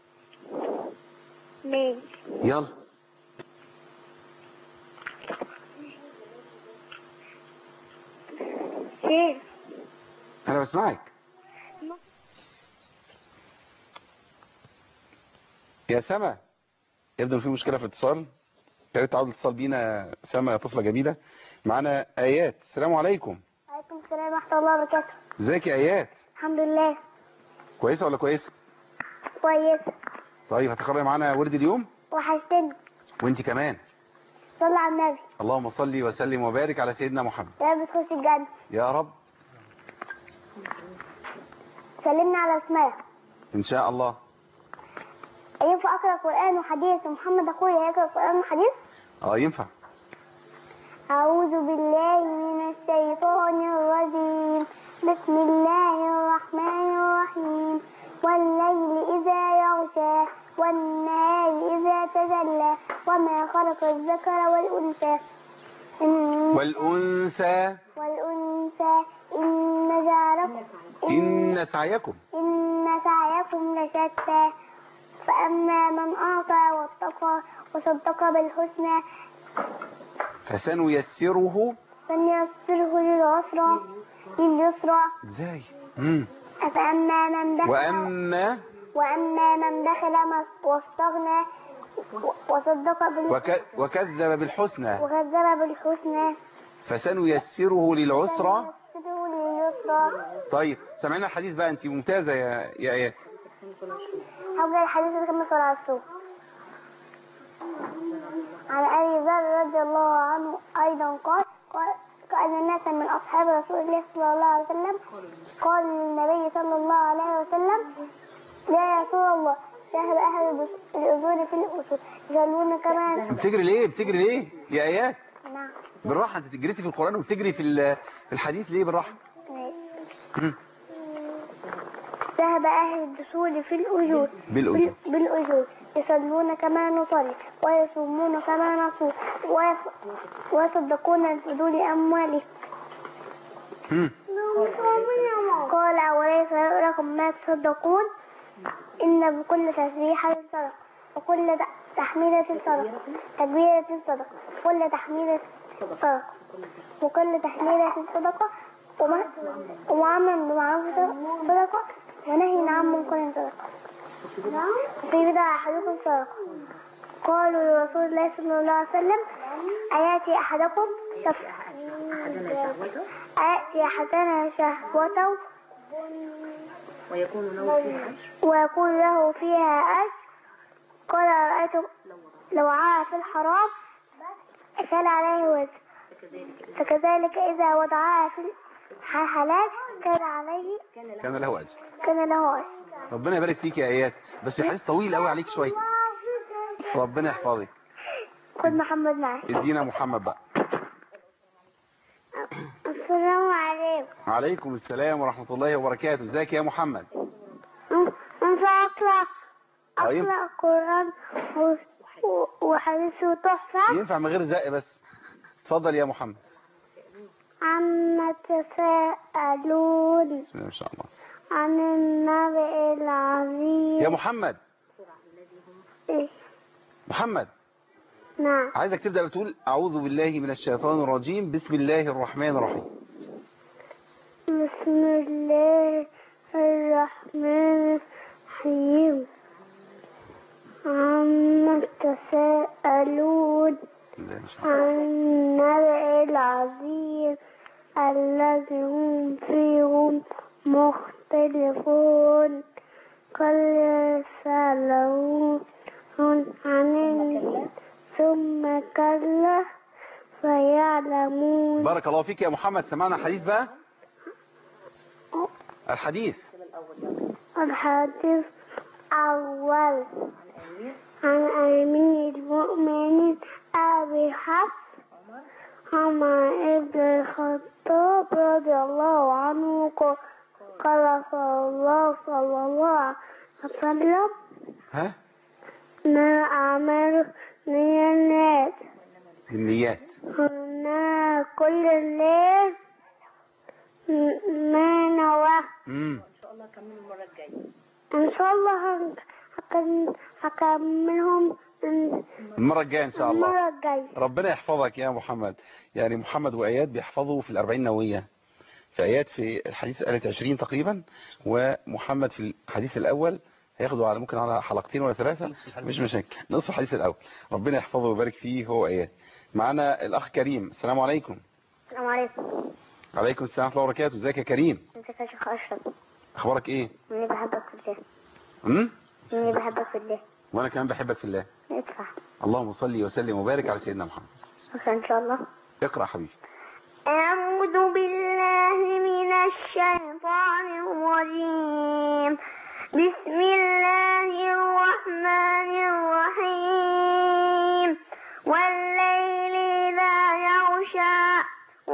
ماشي يلا خير انا بسمعك يا سما يبدو ان في مشكله في الاتصال يا ريت تعود الاتصال بينا سما يا طفله جميله معانا ايات السلام عليكم وعليكم السلام ورحمة الله وبركاته ازيك يا ايات الحمد لله كويسه ولا كويسه كويسة طيب هتقرأي معانا ورد اليوم وحشتني وانت كمان صلى على النبي اللهم صل وسلم وبارك على سيدنا محمد يا رب تخش الجنة يا رب سلمنا على اسماء ان شاء الله ينفع أقرأ قرآن وحديث ومحمد أخويا يقرأ قرآن وحديث اه ينفع أعوذ بالله من الشيطان الرجيم بسم الله الرحمن الرحيم والليل إذا يغشى والنهار إذا تجلى وما خلق الذكر والأنثى إن والانثى والأنثى إن جعلكم ان سعيكم إن سعيكم لشتى فأما من أعطى واتقى وصدق بالحسنى فسنيسره فليسره للعسرى لليسرى ازاي امم فأما من دخل واما وأما من دخل مس- واستغنى و- وصدق بال وك... وكذب بالحسنى وكذب بالحسنى فسنيسره للعسرى فليسره لليسرى طيب سمعنا الحديث بقى انت ممتازه يا يا ايات حول الحديث اللي كان مسؤول على الصوت عن أبي ذر رضي الله عنه أيضا قال قال كأن ناسا من أصحاب رسول الله صلى الله عليه وسلم قال للنبي صلى الله عليه وسلم لا يا رسول الله ذهب أهل البس- الأجور في الأسود يصلون كما بتجري ليه بتجري ليه يا ايات نعم بالراحه انت جريتي في القران وبتجري في ال- في الحديث ليه بالراحه مم. ذهب أهل الدخول في الأجور بالأجور. بال- بالأجور يصلون كما نصلي ويصومون كما نصوم ويص- ويصدقون الفضول أموالهم مم. قال وليس لكم ما تصدقون إن بكل تسبيحة صدقة وكل ت- تحميلة صدقة تكبيرة صدقة وكل تحميلة صدقة وكل تحميلة صدقة وما- وأمر بمعروف صدقة ونهي عن منكر صدقة في بدع أحدكم صدقة قالوا لرسول الله صلى الله عليه وسلم أياتي أحدكم شف... أياتي أحدنا شهوته ويكون له فيها أجر ويكون له فيها أجر قال رأيت لو عاء في الحرام كان عليه وزر فكذلك إذا وضعها في الحلال كان عليه كان له اجر كان له أجر ربنا يبارك فيك يا ايات بس الحديث طويل قوي عليك شويه ربنا يحفظك خد محمد معي ادينا محمد بقى السلام عليكم عليكم السلام ورحمه الله وبركاته ازيك يا محمد ينفع أقرأ طيب. أقرأ قرآن و- و- وحديث وتحفة ينفع من غير زق بس اتفضل يا محمد عما تساءلون بسم الله ما شاء الله عن النبأ العظيم يا محمد إيه؟ محمد نعم عايزك تبدأ بتقول أعوذ بالله من الشيطان الرجيم بسم الله الرحمن الرحيم بسم الله الرحمن الرحيم عما تساءلون بسم الله ما شاء الله عن النبأ العظيم الذي هم فيه مختلفون قل يسألون عن ال- ثم كلا فيعلمون بارك الله فيك يا محمد سمعنا حديث بقى الحديث الحديث أول عن أمير المؤمنين أبي حفص عمر ابن الخطاب رضي الله عنه قال قال صلى الله صلى الله عليه وسلم ها ما أعمل من الناس بالنيات كنا كل الليل م- ما نوى امم ان شاء الله هك- هكم- هكملهم ال- المرة الجاية ان شاء الله المرة الجاية ربنا يحفظك يا محمد يعني محمد وآيات بيحفظوا في الأربعين نووية في آيات في الحديث قالت 20 تقريبا ومحمد في الحديث الأول هياخدوا على ممكن على حلقتين ولا ثلاثة مش مشاكل نصف الحديث الأول ربنا يحفظه ويبارك فيه هو آيات معنا الأخ كريم السلام عليكم السلام عليكم عليكم السلام ورحمة الله وبركاته ازيك يا كريم ازيك يا شيخ اشرف أخبارك إيه اني بحبك في الله امم اني بحبك في الله وأنا كمان بحبك في الله ادفع اللهم صل وسلم وبارك على سيدنا محمد بكرة ان شاء الله اقرأ حبيبي أعوذ بالله من الشيطان الرجيم بسم الله الرحمن الرحيم والليل إذا يغشى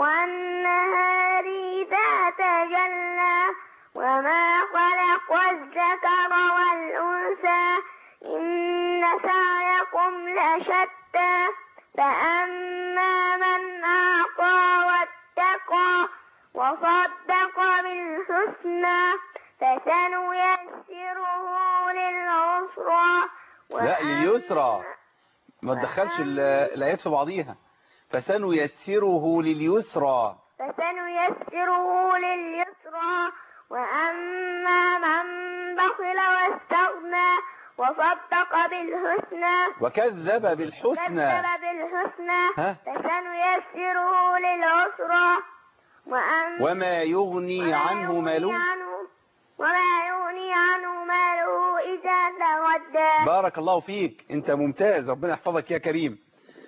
والنهار إذا تجلى وما خلق الذكر والأنثى إن سعيكم لشتى فأما من أعطى واتقى وصدق بالحسنى فسنيسره للعسرى لا لليسرى ما تدخلش ال- الآيات في بعضيها فسنيسره لليسرى فسنيسره لليسرى وأما من بخل واستغنى وصدق بالحسنى وكذب بالحسنى كذب بالحسنى ها؟ فسنيسره للعسرى وأن وما يغني عنه ماله عنه وما يغني عنه ماله إذا تغدى بارك الله فيك انت ممتاز ربنا يحفظك يا كريم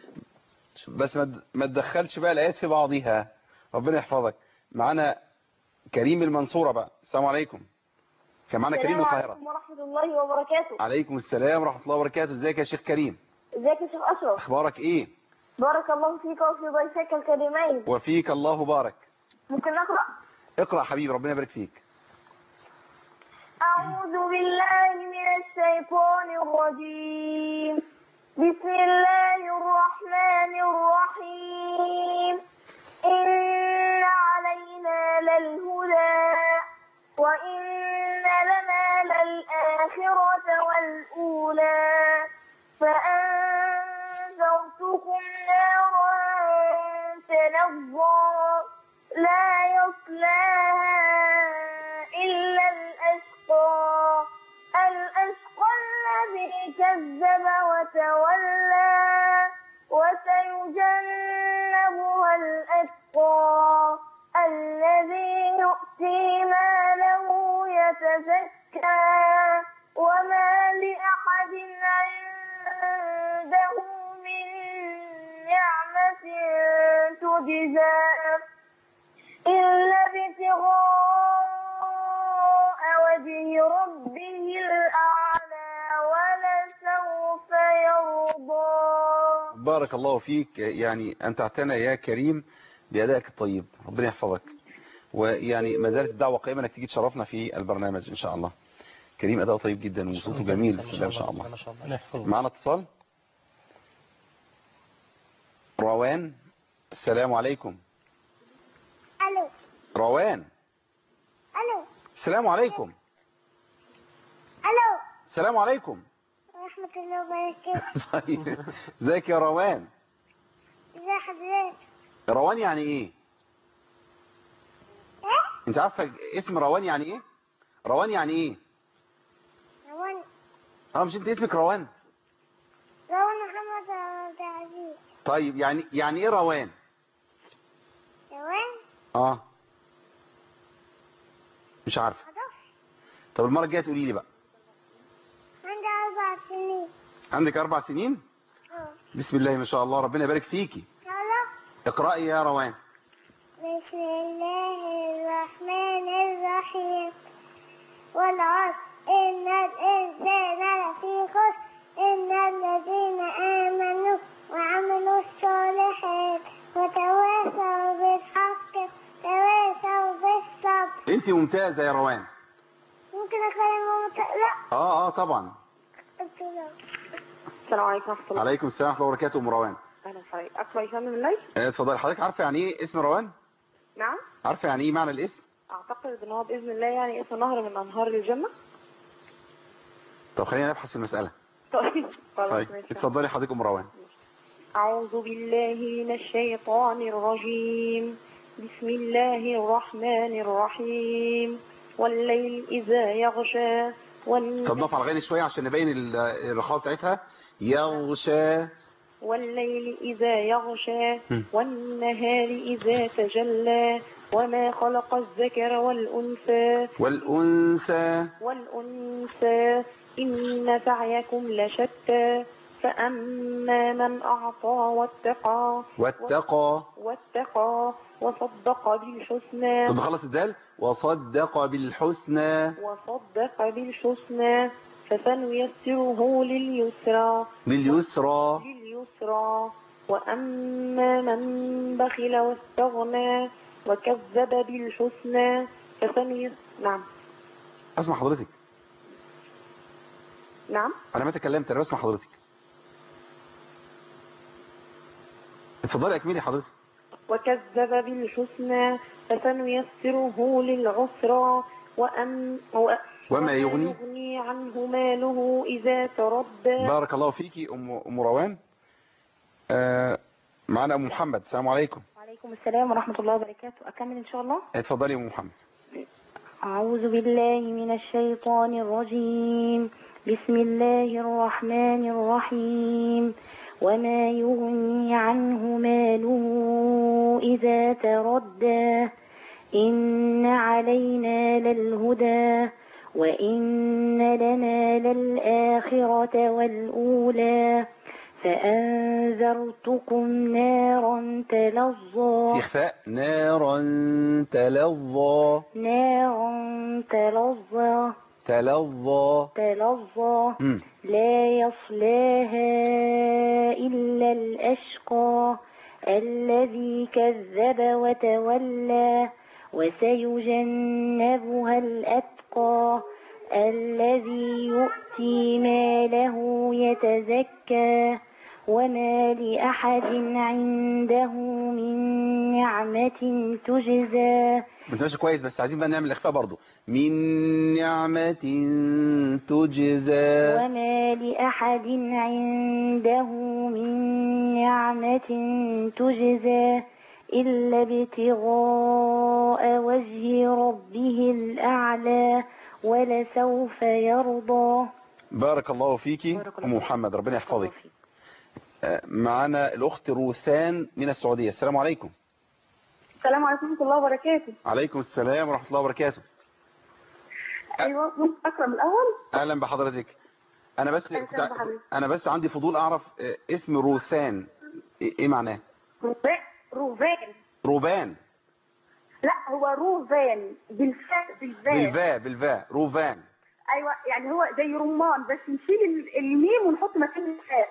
بس ما تد- ما تدخلش بقى الآيات في بعضيها ربنا يحفظك معانا كريم المنصورة بقى السلام عليكم كان معانا كريم من القاهرة ورحمة الله وبركاته عليكم السلام ورحمة الله وبركاته ازيك يا شيخ كريم ازيك يا شيخ أشرف اخبارك ايه بارك الله فيك وفي ضيفك الكريمين وفيك الله بارك ممكن أقرأ اقرأ حبيبي ربنا يبارك فيك أعوذ بالله من الشيطان الرجيم بسم الله الرحمن الرحيم إن علينا للهدى وإن لنا للآخرة والأولى فأنذرتكم نارا تلظى لا يصلاها إلا الأشقى الأشقى الذي كذب وتولى وسيجنبها الأتقى الذي يؤتي ماله يتزكى وما لأحد عنده من نعمة تجزى إلا ابتغاء وجه ربه الأعلى ولسوف يرضى بارك الله فيك يعني أنت اعتنى يا كريم بأدائك الطيب ربنا يحفظك ويعني ما زالت الدعوة قائمة انك تيجي تشرفنا في البرنامج ان شاء الله كريم أداؤه طيب جدا وصوته جميل بسم الله ما شاء الله ما شاء الله معنا اتصال روان السلام عليكم ألو روان ألو السلام عليكم ألو السلام عليكم ورحمة الله وبركاته طيب ازيك يا روان ازي حضرتك روان يعني ايه ايه انت عارفه اسم روان يعني ايه روان يعني ايه روان اه مش انت اسمك روان روان محمد عبد العزيز طيب يعني يعني ايه روان روان اه مش عارفه خلاص طب المره الجايه تقولي لي بقى عندي أربع سنين عندك اربع سنين اه بسم الله ما شاء الله ربنا يبارك فيكي خلاص اقرأي يا روان بسم الله الرحمن الرحيم والعصر إن الإنسان لفي خسر إلا الذين آمنوا وعملوا الصالحات وتواصوا بالحق وتواصوا بالصبر انت ممتازة يا روان ممكن أكلم ماما لا اه اه طبعا السلام عليكم ورحمة الله عليكم السلام ورحمة الله وبركاته ام روان أهلا طيب اقرا يسمي الليل آه، اتفضلي حضرتك عارفه يعني ايه اسم روان نعم عارفه يعني ايه معنى الاسم اعتقد ان هو باذن الله يعني اسم نهر من انهار الجنه طب خلينا نبحث في المساله طيب خلاص طيب ماشي اتفضلي حضرتك ام روان أعوذ بالله من الشيطان الرجيم بسم الله الرحمن الرحيم والليل إذا يغشى والن- طب نقف على الغني شويه عشان نبين ال- الرخاء بتاعتها يغشى والليل إذا يغشى هم. والنهار إذا تجلى وما خلق الذكر والأنثى والانثى والأنثى إن سعيكم لشتى فأما من أعطى واتقى واتقى واتقى وصدق بالحسنى طب نخلص الدال وصدق بالحسنى وصدق بالحسنى فسنيسره لليسرى باليسرى لليسرى وأما من بخل واستغنى وكذب بالحسنى فسنيس نعم اسمع حضرتك نعم انا ما تكلمت انا بسمع حضرتك اتفضلي اكملي حضرتك وكذب بالحسنى فسنيسره للعسرى وأم و... وما يغني يغني عنه ماله إذا تردى بارك الله فيكي ام ام روان آه معانا ام محمد السلام عليكم وعليكم السلام ورحمة الله وبركاته أكمل إن شاء الله اتفضلي يا ام محمد أعوذ بالله من الشيطان الرجيم بسم الله الرحمن الرحيم وما يغني عنه ماله إذا تردى إن علينا للهدى وإن لنا للآخرة والأولى فأنذرتكم نارا تلظى في اخفاء نارا تلظى نارا تلظى تلظى تلظى مم. لا يصلاها إلا الأشقى الذي كذب وتولى وسيجنبها الأتقى الذي يؤتي ماله يتزكى وما لأحد عنده من نعمة تجزى ماشي كويس بس عايزين بقى نعمل اخفاء برضو من نعمة تجزى وما لأحد عنده من نعمة تجزى إلا ابتغاء وجه ربه الأعلى ولسوف يرضى بارك الله فيكي ام محمد ربنا يحفظك آه، معانا الاخت روثان من السعودية السلام عليكم السلام عليكم ورحمة الله وبركاته عليكم السلام ورحمة الله وبركاته أيوة ممكن أقرأ من الأول اهلا بحضرتك انا بس أهلا كنت بحضرتك. انا بس عندي فضول اعرف آه، اسم روثان ايه إيه معناه روفان روفان روبان لا هو روفان بالفاء بالفاء بالفاء بالفاء روفان أيوة يعني هو زي رمان بس نشيل ال- الميم ونحط مكان الفاء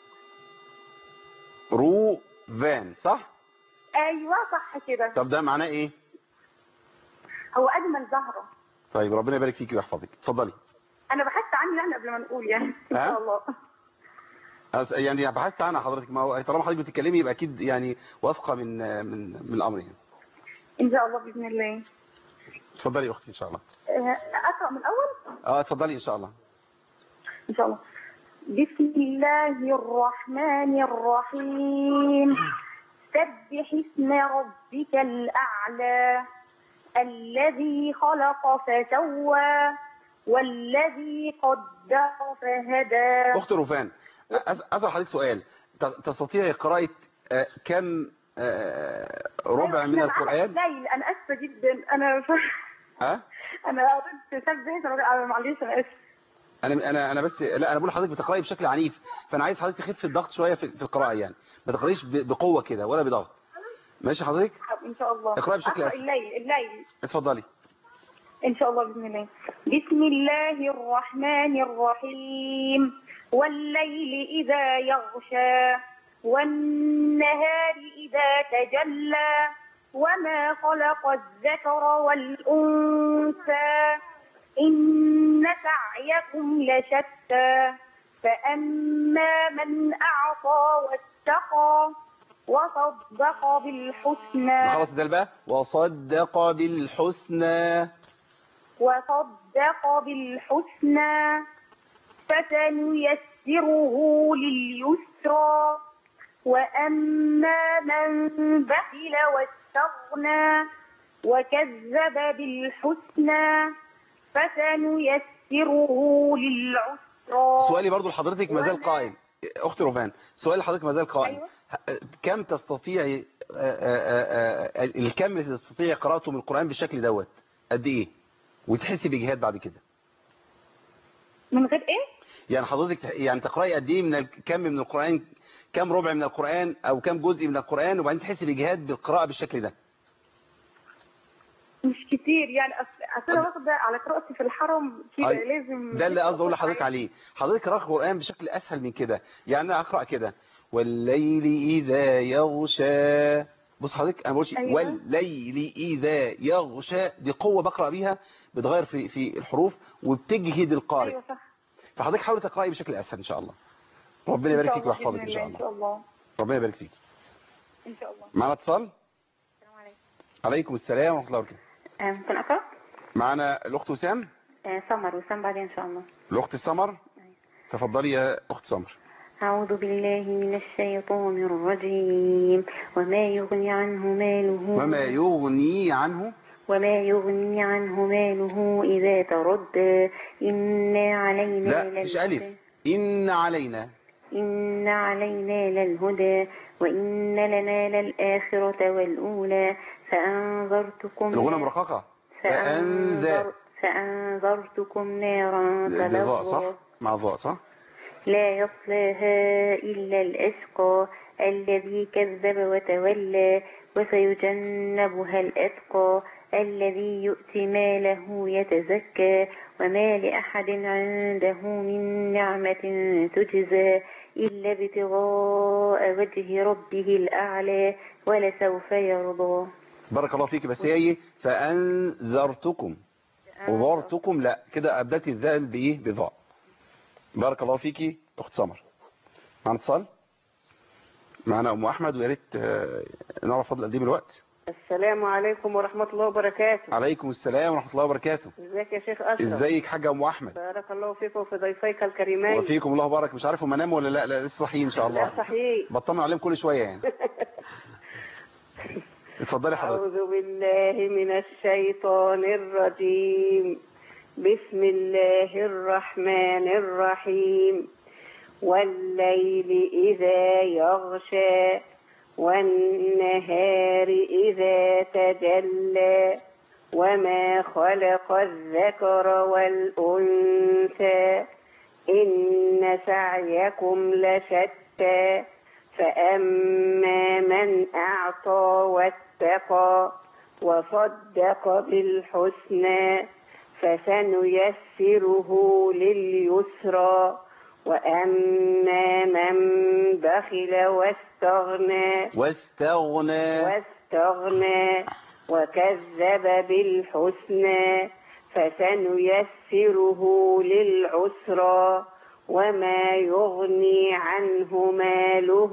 روفان صح أيوة صح كده طب ده معناه ايه هو أجمل زهرة طيب ربنا يبارك فيكي ويحفظك اتفضلي أنا بحثت عنه يعني قبل ما نقول يعني إن ها؟ شاء الله أس- يعني بحثت عنها حضرتك ما هو طالما حضرتك بتتكلمي يبقى اكيد يعني واثقه من من من الامر يعني إن شاء الله بإذن الله اتفضلي يا اختي ان شاء الله آه، أقرأ من الأول اه اتفضلي ان شاء الله إن شاء الله بسم الله الرحمن الرحيم سبح اسم ربك الأعلى الذي خلق فسوى والذي قدر فهدى اخت روفان أس- اسال حضرتك سؤال ت- تستطيعي قراءه آه، كم آه، ربع من أنا معاك القران ليل أنا آسفة جدا أنا ها أنا قريت سبح اسم ربك الأعلى معلش أنا آسفة انا انا انا بس لا انا بقول لحضرتك بتقراي بشكل عنيف فانا عايز حضرتك تخف الضغط شويه في في القراءه يعني ما تقرايش ب- بقوه كده ولا بضغط ماشي حضرتك إن شاء الله اقرأي بشكل أقرأ أسهل. الليل الليل اتفضلي إن شاء الله بإذن الله بسم الله الرحمن الرحيم والليل إذا يغشى والنهار إذا تجلى وما خلق الذكر والأنثى إن سعيكم لشتى فأما من أعطى واتقى وصدق بالحسنى نخلص ده بقى وصدق بالحسنى وصدق بالحسنى فسنيسره لليسرى وأما من بخل واستغنى وكذب بالحسنى فسنيسره للعسرى سؤالي برضو لحضرتك ما زال قائم اخت روفان سؤال لحضرتك ما زال قائم ه- كم تستطيعي آه، آه، آه، الكم اللي تستطيعي قراءته من القرآن بالشكل دوت قد ايه وتحسي بإجهاد بعد كده من غير ايه؟ يعني حضرتك تح- يعني تقرأي قد ايه من الكم من القرآن كم ربع من القرآن او كم جزء من القرآن وبعدين تحسي بإجهاد بالقراءة بالشكل ده مش كتير يعني أصل أصل أنا واخدة على قراءتي في الحرم كده أي- لازم ده اللي قصدي اقول لحضرتك عليه حضرتك قرأت القرآن بشكل اسهل من كده يعني انا اقرأ كده والليل اذا يغشى بص حضرتك انا بقولش أيوة. والليل اذا يغشى دي قوة بقرأ بيها بتغير في في الحروف وبتجهد القارئ أيوة صح فحضرتك حاولي تقرأي بشكل اسهل ان شاء الله ربنا يبارك فيك ويحفظك ان شاء إن الله شاء الله ربنا يبارك فيك إن شاء الله معنا اتصال عليكم السلام ورحمة الله وبركاته ممكن أقرأ؟ معنا الاخت وسام آه، سمر وسام بعدين إن شاء الله الاخت سمر تفضلي يا اخت سمر أعوذ بالله من الشيطان الرجيم وما يغني عنه ماله وما يغني عنه وما يغني عنه ماله إذا تردى إنا علينا لا مش للهدى ألف إن علينا إن علينا للهدى وإن لنا للآخرة والأولى فأنذرتكم الغنى مرققة فأنذر فأنذرتكم نارا بالضاء صح تلظى مع الضاء صح لا يصلاها إلا الأشقى الذي كذب وتولى وسيجنبها الأتقى الذي يؤتي ماله يتزكى وما لأحد عنده من نعمة تجزى إلا ابتغاء وجه ربه الأعلى ولسوف يرضى بارك الله فيك بس هي ايه فأنذرتكم وذرتكم لا كده أبدأت الذال بإيه بضاء بارك الله فيكي أخت سمر معنا اتصال معنا أم أحمد ويا ريت آه، نعرف فضل قد ايه بالوقت السلام عليكم ورحمة الله وبركاته عليكم السلام ورحمة الله وبركاته ازيك يا شيخ أشرف ازيك حاجة أم أحمد بارك الله فيك وفي ضيفيك الكريمين وفيكم الله بارك مش عارف هم ناموا ولا لا لا لسه صاحيين إن شاء الله لا صحيح بطمن عليهم كل شوية يعني اتفضلي حضرتك أعوذ بالله من الشيطان الرجيم بسم الله الرحمن الرحيم والليل إذا يغشى والنهار إذا تجلى وما خلق الذكر والأنثى إن سعيكم لشتى فأما من أعطى واتقى وصدق بالحسنى فسنيسره لليسرى وأما من بخل واستغنى واستغنى واستغنى وكذب بالحسنى فسنيسره للعسرى وما يغني عنه ماله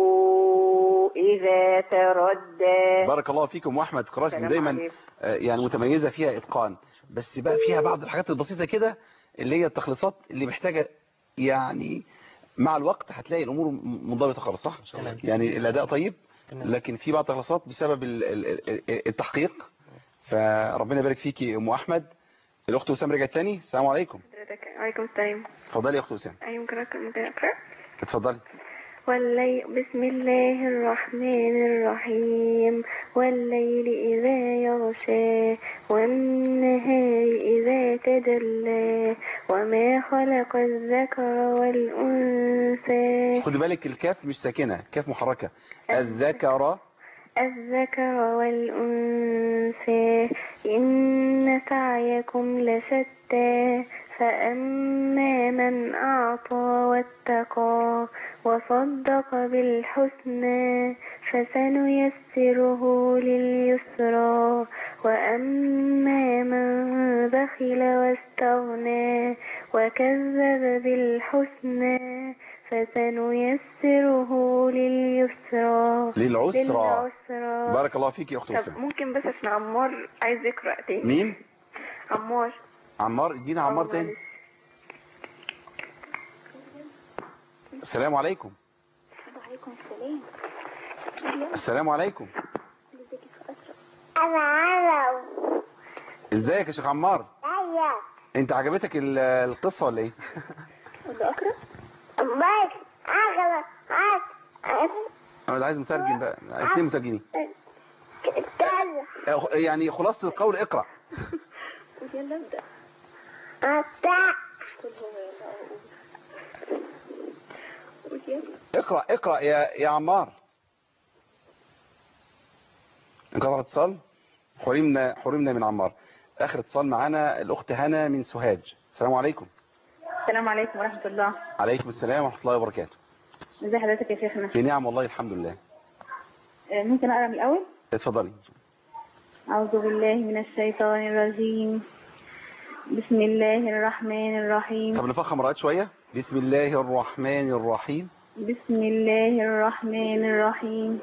إذا تردى بارك الله فيكم واحمد قراءتكم السلام دايما عليكم. آه، يعني متميزة فيها اتقان بس بقى فيها بعض الحاجات البسيطة كده اللي هي التخليصات اللي محتاجة يعني مع الوقت هتلاقي الامور م- منضبطة خالص صح تمام. يعني الاداء طيب تمام. لكن في بعض التخليصات بسبب ال- ال- ال- التحقيق فربنا يبارك فيكي يا ام احمد الاخت وسام رجعت تاني السلام عليكم عليكم السلام اتفضلي يا اخت وسام أي ممكن أقرأ ممكن أقرأ اتفضلي والليل بسم الله الرحمن الرحيم والليل إذا يغشى والنهار إذا تجلى وما خلق الذكر والأنثى خدي بالك الكاف مش ساكنة كاف محركة الذكر الذكر والأنثى إن سعيكم لشتى فأما من أعطى واتقى وصدق بالحسنى فسنيسره لليسرى وأما من بخل واستغنى وكذب بالحسنى فسنيسره لليسرى للعسرى. للعسرى بارك الله فيك يا اخت طب وسام ممكن بس عشان عمار عايز يقرأ تاني مين عمار عمار ادينا عمار تاني السلام عليكم وعليكم السلام السلام عليكم أنا علو ازيك يا شيخ عمار أيوة انت عجبتك ال- القصة ولا ايه وده أقرأ بايك أغلى عاد انا عايز مترجم بقى اثنين مترجمين كذا يعني خلاصة القول اقرأ يلا ابدأ أتاع قل هو يلا قول يلا اقرأ اقرأ يا يا عمار انقطع الاتصال حرمنا حرمنا من عمار اخر اتصال معانا الاخت هنا من سوهاج السلام عليكم السلام عليكم ورحمة الله عليكم السلام ورحمة الله وبركاته ازي حضرتك يا شيخنا في نعم والله الحمد لله آه، ممكن أقرأ من الأول اتفضلي أعوذ بالله من الشيطان الرجيم بسم الله الرحمن الرحيم طب نفخم رأيت شوية بسم الله الرحمن الرحيم بسم الله الرحمن الرحيم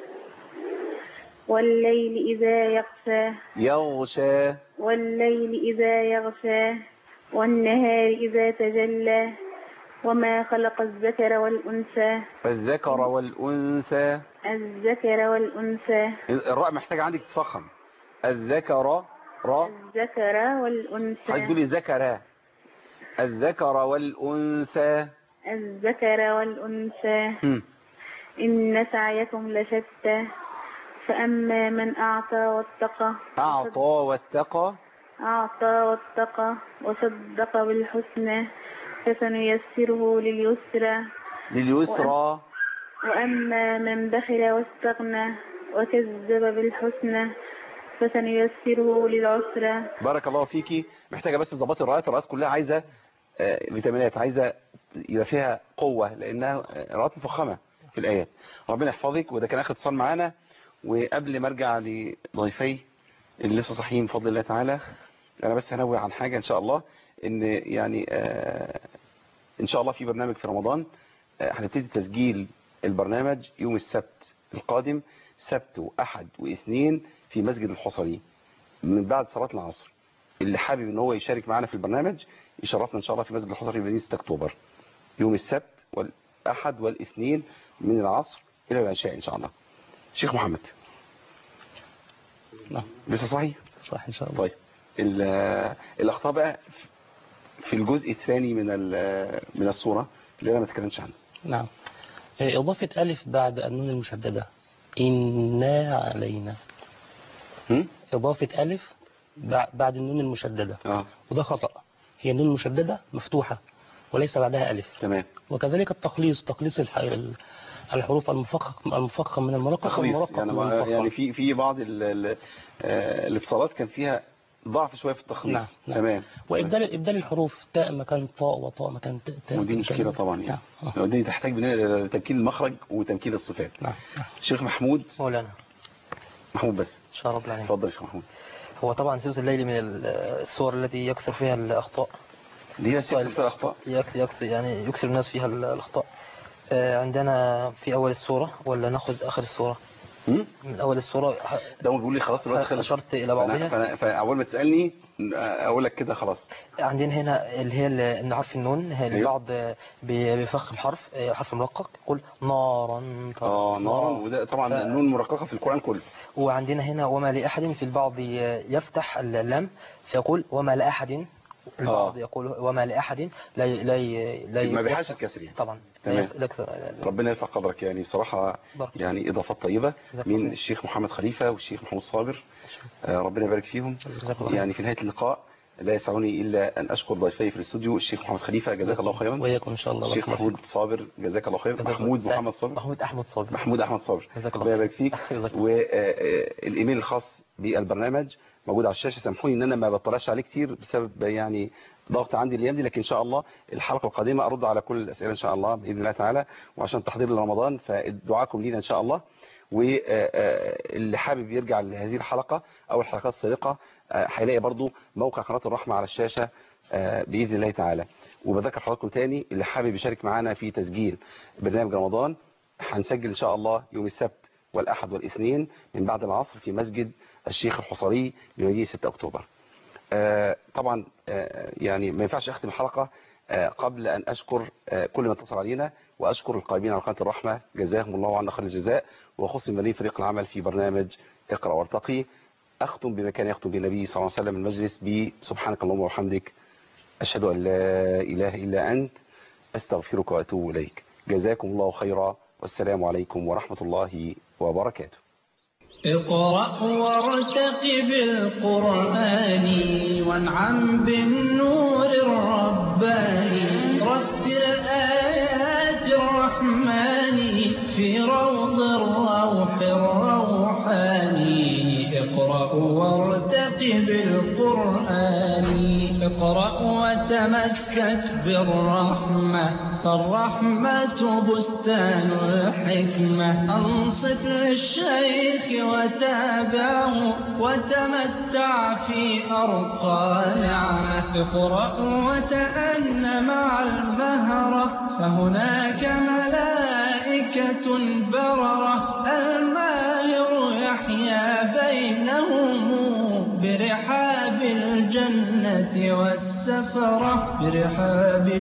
والليل إذا يغشى يغشى والليل إذا يغشى والنهار إذا تجلى وما خلق الذكر والأنثى الذكر والأنثى الذكر والأنثى الراء محتاجة عندك تفخم الذكر را الذكر والأنثى عايز تقولي ذكر الذكر والأنثى الذكر والأنثى هم. إن سعيكم لشتى فأما من أعطى واتقى أعطى واتقى أعطى واتقى وصدق بالحسنى فسنيسره لليسرى لليسرى وأما من بخل واستغنى وكذب بالحسنى فسنيسره للعسرى بارك الله فيكي محتاجة بس تظبطي الراءات الراءات كلها عايزة آه، فيتامينات عايزة يبقى فيها قوة لأنها آه، راءات مفخمة في الآيات ربنا يحفظك وده كان آخر اتصال معانا وقبل ما ارجع لضيفي اللي لسه صاحيين بفضل الله تعالى انا بس هنوه عن حاجة ان شاء الله ان يعني آه، ان شاء الله في برنامج في رمضان آه، هنبتدي تسجيل البرنامج يوم السبت القادم سبت واحد واثنين في مسجد الحصري من بعد صلاة العصر اللي حابب ان هو يشارك معنا في البرنامج يشرفنا ان شاء الله في مسجد الحصري في مدينة 6 اكتوبر يوم السبت والاحد والاثنين من العصر الى العشاء ان شاء الله شيخ محمد نعم لسه صحيح صح ان شاء الله طيب ال- الاخطاء بقى في الجزء الثاني من ال- من الصورة اللي انا ما اتكلمتش عنه نعم آه، إضافة ألف بعد النون المشددة إنا علينا إضافة ألف بع- بعد النون المشددة آه. وده خطأ هي النون المشددة مفتوحة وليس بعدها ألف تمام وكذلك التخليص تخليص الح- ال- الحروف المفخم المفخم من المرقق تخليص والمرقق يعني, من ما- المفخم يعني في في بعض ال- ال- آه، الاتصالات كان فيها ضعف شوية في التخليص نعم، نعم. تمام وإبدال إبدال الحروف تاء مكان طاء وطاء مكان تاء تاء ودي مشكلة طبعا يعني ودي تحتاج مننا تمكين المخرج وتمكين الصفات نعم شيخ محمود مولانا محمود بس إن شاء الله العالمين اتفضل يا شيخ محمود هو طبعا سورة الليل من ال- السور التي يكثر فيها الأخطاء دي بس يكثر فيها الأخطاء يكثر, يكثر يعني يكثر الناس فيها ال- الأخطاء آه، عندنا في أول السورة ولا ناخد آخر السورة من أول السورة ده هو بيقول لي خلاص الوقت خلص أشرت إلى فأنا- بعضها فأنا- فأول ما تسألني أقول لك كده خلاص عندنا هنا اللي هي ال- إن حرف النون هي أيوه. البعض بي- بيفخم حرف آه، حرف مرقق يقول نارا اه نارا وده طبعا ف- النون مرققة في القرآن كله وعندنا هنا وما لأحد في البعض يفتح اللام فيقول وما لأحد البعض يقول وما لأحد لا ي- لا ي- لا ي- ما بيحاش الكسر يعني طبعا تمام. لا يس- لا يكسر- ربنا يرفع قدرك يعني صراحة بارك. يعني إضافات طيبة جزاك من الله. الشيخ محمد خليفة والشيخ محمود صابر آه، ربنا يبارك فيهم جزاك الله. يعني في نهاية اللقاء لا يسعني إلا أن أشكر ضيفي في الاستوديو الشيخ محمد خليفة جزاك الله خيرا وإياكم إن شاء الله الشيخ بارك الله محمود صابر جزاك الله خير جزاك الله. محمود سعيد. محمد صابر محمود أحمد صابر محمود أحمد صابر جزاك الله ربنا يبارك فيك جزاك الله. والإيميل الخاص بالبرنامج موجود على الشاشة سامحوني إن أنا ما بطلعش عليه كتير بسبب يعني ضغط عندي الأيام دي لكن إن شاء الله الحلقة القادمة أرد على كل الأسئلة إن شاء الله بإذن الله تعالى وعشان تحضير لرمضان فدعاكم لينا إن شاء الله واللي حابب يرجع لهذه الحلقة أو الحلقات السابقة آه، هيلاقي برضو موقع قناة الرحمة على الشاشة آه، باذن الله تعالى وبذكر حضراتكم تاني اللي حابب يشارك معانا في تسجيل برنامج رمضان هنسجل ان شاء الله يوم السبت والاحد والاثنين من بعد العصر في مسجد الشيخ الحصري بمدينه 6 اكتوبر آه، طبعا آه، يعني ما ينفعش اختم الحلقه آه، قبل ان اشكر آه، كل من اتصل علينا واشكر القائمين على قناه الرحمه جزاهم الله عنا خير الجزاء وخص مليء فريق العمل في برنامج اقرا وارتقي اختم بما كان يختم به النبي صلى الله عليه وسلم المجلس بسبحانك اللهم وبحمدك اشهد ان لا اله الا انت استغفرك واتوب اليك جزاكم الله خيرا والسلام عليكم ورحمه الله وبركاته اقرأ وارتقب القرآن وانعم بالنور الرباني رتل آيات الرحمن في روض الروح الروحاني اقرأ وارتقب القرآن اقرأ وتمسك بالرحمة فالرحمة بستان الحكمة أنصت للشيخ وتابعه وتمتع في أرقى نعمة اقرأ وتأن مع المهرة فهناك ملائكة بررة الماهر يحيا بينهم برحاب الجنة والسفرة برحاب